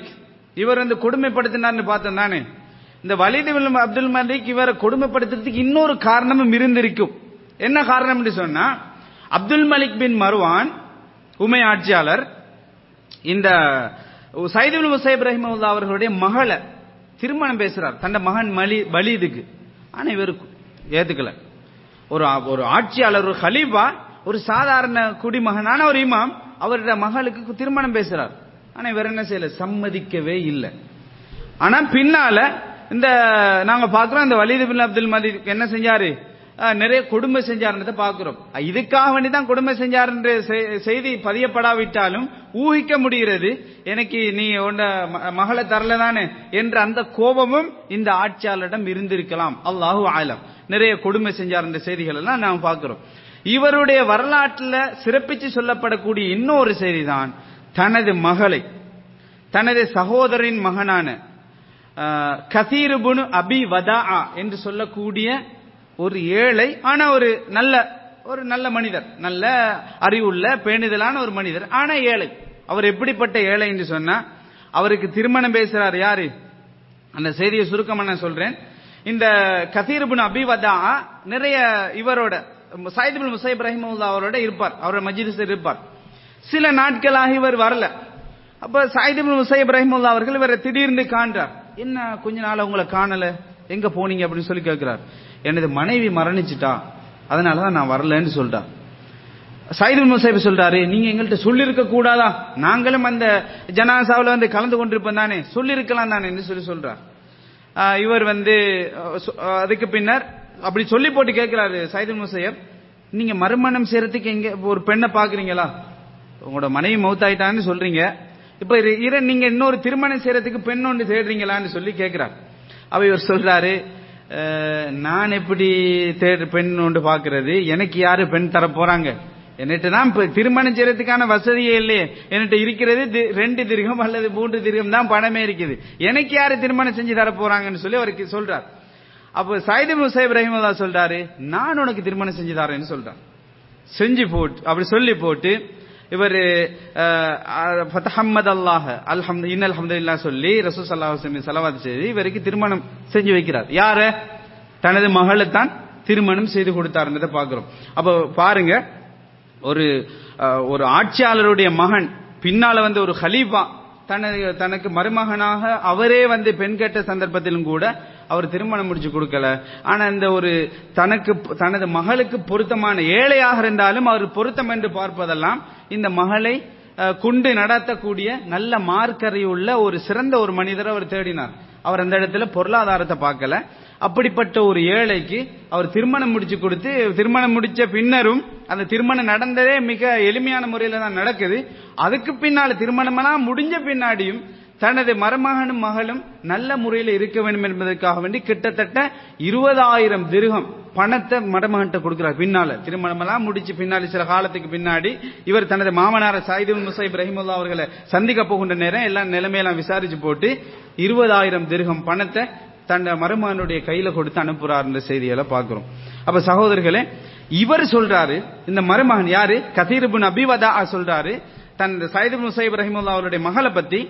இவர் வந்து கொடுமைப்படுத்தினார்னு பார்த்தோம் தானே இந்த வலிது பின் அப்துல் மலிக் இவரை கொடுமைப்படுத்துறதுக்கு இன்னொரு காரணமும் இருந்திருக்கும் என்ன காரணம்னு சொன்னா அப்துல் மலிக் பின் மருவான் உமை ஆட்சியாளர் இந்த சைதுல் முசைப் ரஹிமவுல்லா அவர்களுடைய மகளை திருமணம் பேசுறார் தன் மகன் மலி பலீதுக்கு ஆனா இவருக்கு ஏத்துக்கல ஒரு ஒரு ஆட்சியாளர் ஒரு ஹலீஃபா ஒரு சாதாரண குடிமகனான ஒரு இமாம் அவருடைய மகளுக்கு திருமணம் பேசுறார் ஆனா இவர் என்ன செய்யல சம்மதிக்கவே இல்லை ஆனா பின்னால இந்த நாங்க பாக்குறோம் இந்த வலிது பின் அப்துல் மலிக் என்ன செஞ்சாரு அஹ், நிறைய கொடுமை செஞ்சாருன்றதை பாக்குறோம் அஹ், இதுக்காக வேண்டி தான் கொடுமை செஞ்சாருன்ற செ- செய்தி பதியப்படாவிட்டாலும் ஊகிக்க முடிகிறது எனக்கு நீ உன்ன ம- மகளை தரல தானே என்ற அந்த கோபமும் இந்த ஆட்சியாளரிடம் இருந்திருக்கலாம் அல்லாஹு ஆலம் நிறைய கொடுமை செஞ்சார் என்ற செய்திகள் எல்லாம் நாம் பார்க்கிறோம் இவருடைய வரலாற்றுல சிறப்பிச்சு சொல்லப்படக்கூடிய இன்னொரு செய்திதான் தனது மகளை தனது சகோதரின் மகனான கசீருபுனு அபி வதா என்று சொல்லக்கூடிய ஒரு ஏழை ஆனா ஒரு நல்ல ஒரு நல்ல மனிதர் நல்ல அறிவுள்ள பேணுதலான ஒரு மனிதர் ஆனா ஏழை அவர் எப்படிப்பட்ட ஏழை என்று சொன்னா அவருக்கு திருமணம் பேசுறார் யாரு அந்த செய்தியை சுருக்கமா நான் சொல்றேன் இந்த கசீருபுன் அபிவதா நிறைய இவரோட சைதுபுல் முசைப் ரஹிமுல்லா அவரோட இருப்பார் அவரோட மஜ்லிஸில் இருப்பார் சில நாட்களாக இவர் வரல அப்ப சாயிதுபுல் முசைப் ரஹிமுல்லா அவர்கள் இவரை திடீர்னு காண்றார் என்ன கொஞ்ச நாள் உங்களை காணல எங்க போனீங்க அப்படின்னு சொல்லி கேட்கிறார் எனது மனைவி மரணிச்சிட்டா அதனாலதான் நான் வரலன்னு சொல்றார் சைதுல் முசைப் சொல்றாரு நீங்க எங்கள்கிட்ட சொல்லியிருக்க கூடாதா நாங்களும் அந்த ஜனாசாவில் வந்து கலந்து கொண்டிருப்போம் தானே சொல்லியிருக்கலாம் தானே என்று சொல்லி சொல்றார் ஆஹ் இவர் வந்து அஹ், சொ- அஹ், அதுக்கு பின்னர் அப்படி சொல்லி போட்டு கேட்கிறாரு சைதுல் முசையப் நீங்க மறுமணம் செய்யறதுக்கு எங்க ஒரு பெண்ணை பாக்குறீங்களா உங்களோட மனைவி மௌத்தாயிட்டான்னு சொல்றீங்க இப்ப இரு- இரு நீங்க இன்னொரு திருமணம் செய்யறதுக்கு பெண் ஒன்று தேடுறீங்களான்னு சொல்லி கேட்கிறார் அவ இவர் சொல்றாரு "அஹ், நான் எப்படி தேடு பெண் ஒன்று பாக்குறது எனக்கு யாரு பெண் தர போறாங்க என்கிட்ட தான் இப்ப திருமணம் செய்யறதுக்கான வசதியே இல்லையே என்கிட்ட இருக்கிறது தி- ரெண்டு திருகம் அல்லது மூன்று திருகம் தான் பணமே இருக்குது எனக்கு யாரு திருமணம் செஞ்சு தர போறாங்கன்னு சொல்லி அவருக்கு சொல்றார் அப்போ சைது முசைப் ரஹிமல்லா சொல்றாரு நான் உனக்கு திருமணம் செஞ்சு தரேன்னு சொல்றார் செஞ்சு போட்டு அப்படி சொல்லி போட்டு இவர் ஃபத்தஹம்மத் அல்லாஹ் அல்ஹம்து இன்னல் ஹம்துலில்லாஹ் சொல்லி ரசூல் ஸல்லல்லாஹு அலைஹி வஸல்லம் ஸலவாத் செய்து இவருக்கு திருமணம் செஞ்சு வைக்கிறார் யார தனது மகளை தான் திருமணம் செய்து கொடுத்தாருன்றதை பார்க்கிறோம் அப்போ பாருங்க ஒரு அஹ், ஒரு ஆட்சியாளருடைய மகன் பின்னால வந்து ஒரு ஹலீஃபா தனது தனக்கு மருமகனாக அவரே வந்து பெண் கேட்ட சந்தர்ப்பத்திலும் கூட அவர் திருமணம் முடிச்சு கொடுக்கல ஆனா இந்த ஒரு தனக்கு தனது மகளுக்கு பொருத்தமான ஏழையாக இருந்தாலும் அவர் பொருத்தம் என்று பார்ப்பதெல்லாம் இந்த மகளை அஹ், கொண்டு நடத்தக்கூடிய நல்ல மார்க்கறியுள்ள ஒரு சிறந்த ஒரு மனிதரை அவர் தேடினார் அவர் அந்த இடத்துல பொருளாதாரத்தை பார்க்கல அப்படிப்பட்ட ஒரு ஏழைக்கு அவர் திருமணம் முடிச்சு கொடுத்து திருமணம் முடிச்ச பின்னரும் அந்த திருமணம் நடந்ததே மிக எளிமையான முறையில தான் நடக்குது அதுக்கு பின்னால திருமணமெல்லாம் முடிஞ்ச பின்னாடியும் தனது மருமகனும் மகளும் நல்ல முறையில் இருக்க வேண்டும் என்பதற்காக வேண்டி கிட்டத்தட்ட இருபதாயிரம் திருகம் பணத்தை மருமகன்கிட்ட கொடுக்கிறார் பின்னால திருமணமெல்லாம் முடிச்சு பின்னாடி சில காலத்துக்கு பின்னாடி இவர் தனது மாமனார சாயிதுல் முசைப் ரஹிமுல்லா அவர்களை சந்திக்க போகின்ற நேரம் எல்லாம் நிலைமையெல்லாம் விசாரிச்சு போட்டு இருபதாயிரம் திருகம் பணத்தை தன் மருமகனுடைய கையில கொடுத்து அனுப்புறார் என்ற செய்திகளை பார்க்கிறோம் அப்ப சகோதரர்களே இவர் சொல்றாரு இந்த மருமகன் யாரு கதீர்புன் அபிவதா சொல்றாரு தன் சைது முசைப் ரஹிமுல்லா அவருடைய மகளை பத்தி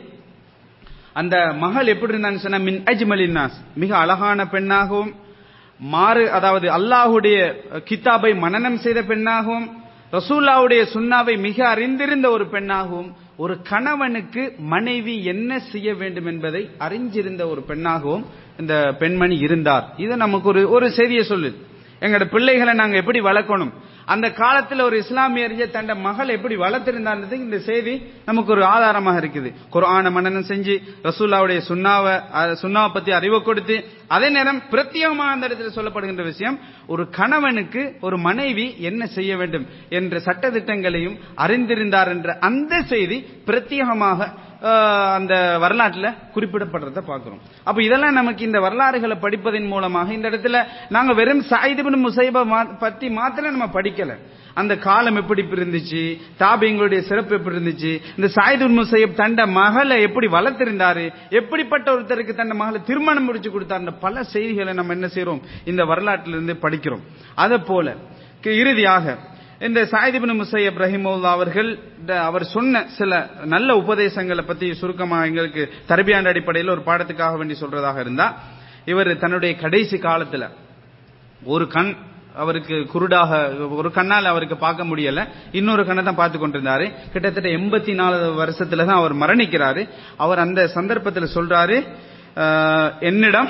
அந்த மகள் எப்படி இருந்தான்னு சொன்னா மின் அஜ்மலின் நாஸ் மிக அழகான பெண்ணாகவும் மாறு அதாவது அல்லாஹுடைய கித்தாபை மனனம் செய்த பெண்ணாகவும் ரசூல்லாவுடைய சுன்னாவை மிக அறிந்திருந்த ஒரு பெண்ணாகவும் ஒரு கணவனுக்கு மனைவி என்ன செய்ய வேண்டும் என்பதை அறிஞ்சிருந்த ஒரு பெண்ணாகவும் இந்த பெண்மணி இருந்தார் இது நமக்கு ஒரு ஒரு செய்தியை சொல்லுது எங்களோட பிள்ளைகளை நாங்க எப்படி வளர்க்கணும் அந்த காலத்துல ஒரு இஸ்லாமிய அறிஞர் தன் மகள் எப்படி வளர்த்திருந்தான்றது இந்த செய்தி நமக்கு ஒரு ஆதாரமாக இருக்குது குர்ஆன மன்னனம் செஞ்சு ரசூல்லாவுடைய சுண்ணாவை அஹ், சுண்ணாவை பத்தி அறிவை கொடுத்து அதே நேரம் பிரத்யேகமா அந்த இடத்துல சொல்லப்படுகின்ற விஷயம் ஒரு கணவனுக்கு ஒரு மனைவி என்ன செய்ய வேண்டும் என்ற சட்டதிட்டங்களையும் அறிந்திருந்தார் என்ற அந்த செய்தி பிரத்யேகமாக அஹ், அந்த வரலாற்றுல குறிப்பிடப்படுறத பார்க்கிறோம் அப்ப இதெல்லாம் நமக்கு இந்த வரலாறுகளை படிப்பதன் மூலமாக இந்த இடத்துல நாங்க வெறும் சாயிதுபின் முசைப பத்தி மாத்திரம் நம்ம படிக்கல அந்த காலம் எப்படி இருந்துச்சு தாபியங்களுடைய சிறப்பு எப்படி இருந்துச்சு இந்த சாயிதுல் முசையப் தண்ட மகளை எப்படி வளர்த்திருந்தாரு எப்படிப்பட்ட ஒருத்தருக்கு தன்னை மகளை திருமணம் முடிச்சு கொடுத்தாரு பல செய்திகளை நம்ம என்ன செய்றோம் இந்த வரலாற்றிலிருந்து படிக்கிறோம் அதை போல க- இறுதியாக இந்த சாயிதிபின் முசையப் ரஹிமுல்லா அவர்கள் இந்த- அவர் சொன்ன சில நல்ல உபதேசங்களை பத்தி சுருக்கமா எங்களுக்கு தரபியாண்ட அடிப்படையில் ஒரு பாடத்துக்காக வேண்டி சொல்றதாக இருந்தா இவர் தன்னுடைய கடைசி காலத்துல ஒரு கண் அவருக்கு குருடாக ஒரு கண்ணால் அவருக்கு பார்க்க முடியல இன்னொரு கண்ணை தான் பார்த்து கொண்டிருந்தாரு கிட்டத்தட்ட எண்பத்தி நாலு வருஷத்துல தான் அவர் மரணிக்கிறாரு அவர் அந்த சந்தர்ப்பத்தில் சொல்றாரு "ஆஹ், என்னிடம்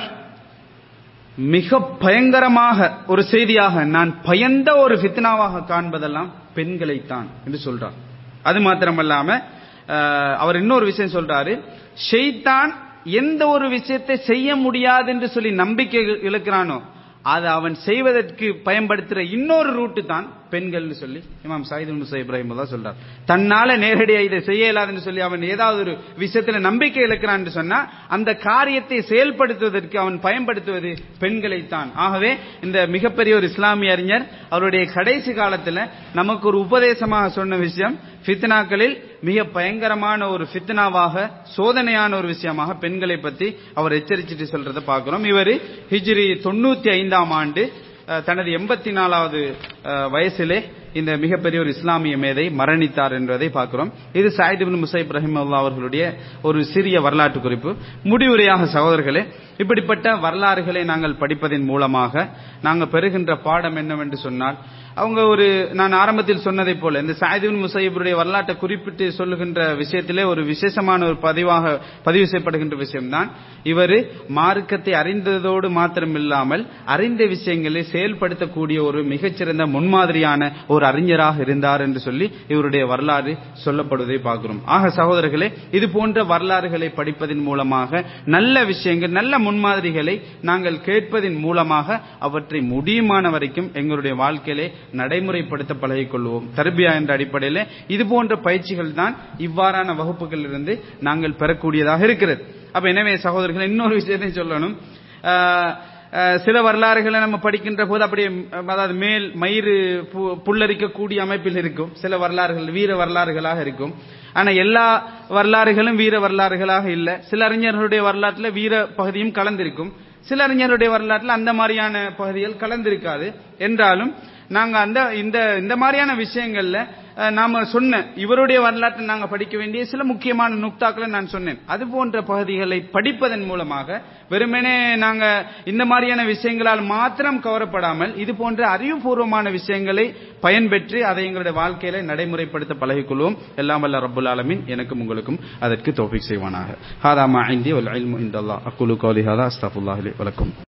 மிக பயங்கரமாக ஒரு செய்தியாக நான் பயந்த ஒரு ஃபித்னாவாக காண்பதெல்லாம் பெண்களைத்தான் என்று சொல்றார் அது மாத்திரமல்லாம அஹ், அவர் இன்னொரு விஷயம் சொல்றாரு ஷெய்தான் எந்த ஒரு விஷயத்தை செய்ய முடியாது என்று சொல்லி நம்பிக்கை இழக்கிறானோ அதை அவன் செய்வதற்கு பயன்படுத்துற இன்னொரு ரூட்டு தான் பெண்கள்னு சொல்லி இமாம் சாயிது முசை இப்ராஹிம் தான் சொல்றார் தன்னால நேரடியாக இதை செய்ய இயலாதுன்னு சொல்லி அவன் ஏதாவது ஒரு விஷயத்துல நம்பிக்கை இழக்கிறான் சொன்னா அந்த காரியத்தை செயல்படுத்துவதற்கு அவன் பயன்படுத்துவது பெண்களைத்தான் ஆகவே இந்த மிகப்பெரிய ஒரு இஸ்லாமிய அறிஞர் அவருடைய கடைசி காலத்துல நமக்கு ஒரு உபதேசமாக சொன்ன விஷயம் ஃபித்னாக்களில் மிக பயங்கரமான ஒரு ஃபித்னாவாக சோதனையான ஒரு விஷயமாக பெண்களை பத்தி அவர் எச்சரிச்சிட்டு சொல்றதை பார்க்கிறோம் இவர் ஹிஜ்ரி தொண்ணூத்தி ஐந்தாம் ஆண்டு அஹ், தனது எண்பத்தி நாலாவது வயசிலே இந்த மிகப்பெரிய ஒரு இஸ்லாமிய மேதை மரணித்தார் என்பதை பார்க்கிறோம் இது சாயித் இப்னு முசைப் ரஹிமல்லா அவர்களுடைய ஒரு சிறிய வரலாற்று குறிப்பு முடிவுரையாக சகோதரர்களே இப்படிப்பட்ட வரலாறுகளை நாங்கள் படிப்பதன் மூலமாக நாங்கள் பெறுகின்ற பாடம் என்னவென்று சொன்னால் அவங்க ஒரு நான் ஆரம்பத்தில் சொன்னதை போல இந்த சாயிதின் முசைபுடைய வரலாற்றை குறிப்பிட்டு சொல்லுகின்ற விஷயத்திலே ஒரு விசேஷமான ஒரு பதிவாக பதிவு செய்யப்படுகின்ற விஷயம்தான் இவர் மார்க்கத்தை அறிந்ததோடு மாத்திரமில்லாமல் அறிந்த விஷயங்களை செயல்படுத்தக்கூடிய ஒரு மிகச்சிறந்த முன்மாதிரியான ஒரு அறிஞராக இருந்தார் என்று சொல்லி இவருடைய வரலாறு சொல்லப்படுவதை பார்க்கிறோம் ஆக சகோதரர்களே இது போன்ற வரலாறுகளை படிப்பதன் மூலமாக நல்ல விஷயங்கள் நல்ல முன்மாதிரிகளை நாங்கள் கேட்பதன் மூலமாக அவற்றை முடியுமான வரைக்கும் எங்களுடைய வாழ்க்கையிலே நடைமுறைப்படுத்த பழகிக் கொள்வோம் தர்பியா என்ற அடிப்படையில் இது போன்ற பயிற்சிகள் தான் இவ்வாறான வகுப்புகளில் இருந்து நாங்கள் பெறக்கூடியதாக இருக்கிறது அப்ப எனவே சகோதரர்கள் இன்னொரு விஷயத்தையும் சொல்லணும் ஆஹ், ஆஹ், சில வரலாறுகளை நம்ம படிக்கின்ற போது அப்படியே ம், அதாவது மேல் மயிறு பு- புல்லரிக்கக்கூடிய அமைப்பில் இருக்கும் சில வரலாறுகள் வீர வரலாறுகளாக இருக்கும் ஆனா எல்லா வரலாறுகளும் வீர வரலாறுகளாக இல்ல சில அறிஞர்களுடைய வரலாற்றுல வீர பகுதியும் கலந்திருக்கும் சில அறிஞருடைய வரலாற்றுல அந்த மாதிரியான பகுதிகள் கலந்திருக்காது என்றாலும் நாங்க அந்த இந்த இந்த மாதிரியான விஷயங்கள்ல அஹ், நாம சொன்ன இவருடைய வரலாற்றை நாங்க படிக்க வேண்டிய சில முக்கியமான நுக்தாக்களை நான் சொன்னேன் அது போன்ற பகுதிகளை படிப்பதன் மூலமாக வெறுமனே நாங்க இந்த மாதிரியான விஷயங்களால் மாத்திரம் கவரப்படாமல் இது போன்ற அறிவுபூர்வமான விஷயங்களை பயன்பெற்று அதை எங்களுடைய வாழ்க்கையில நடைமுறைப்படுத்த பழகிக்கொள்வோம் எல்லாம் வல்ல ரப்புல் ஆலமீன் எனக்கும் உங்களுக்கும் அதற்கு தோஃபிக் செய்வானாக ஹாதா மா இந்தி வல் இல்மு இந்தல்லாஹ் அக்குலு கௌலி ஹாதா அஸ்தகுல்லாஹி வலக்கும்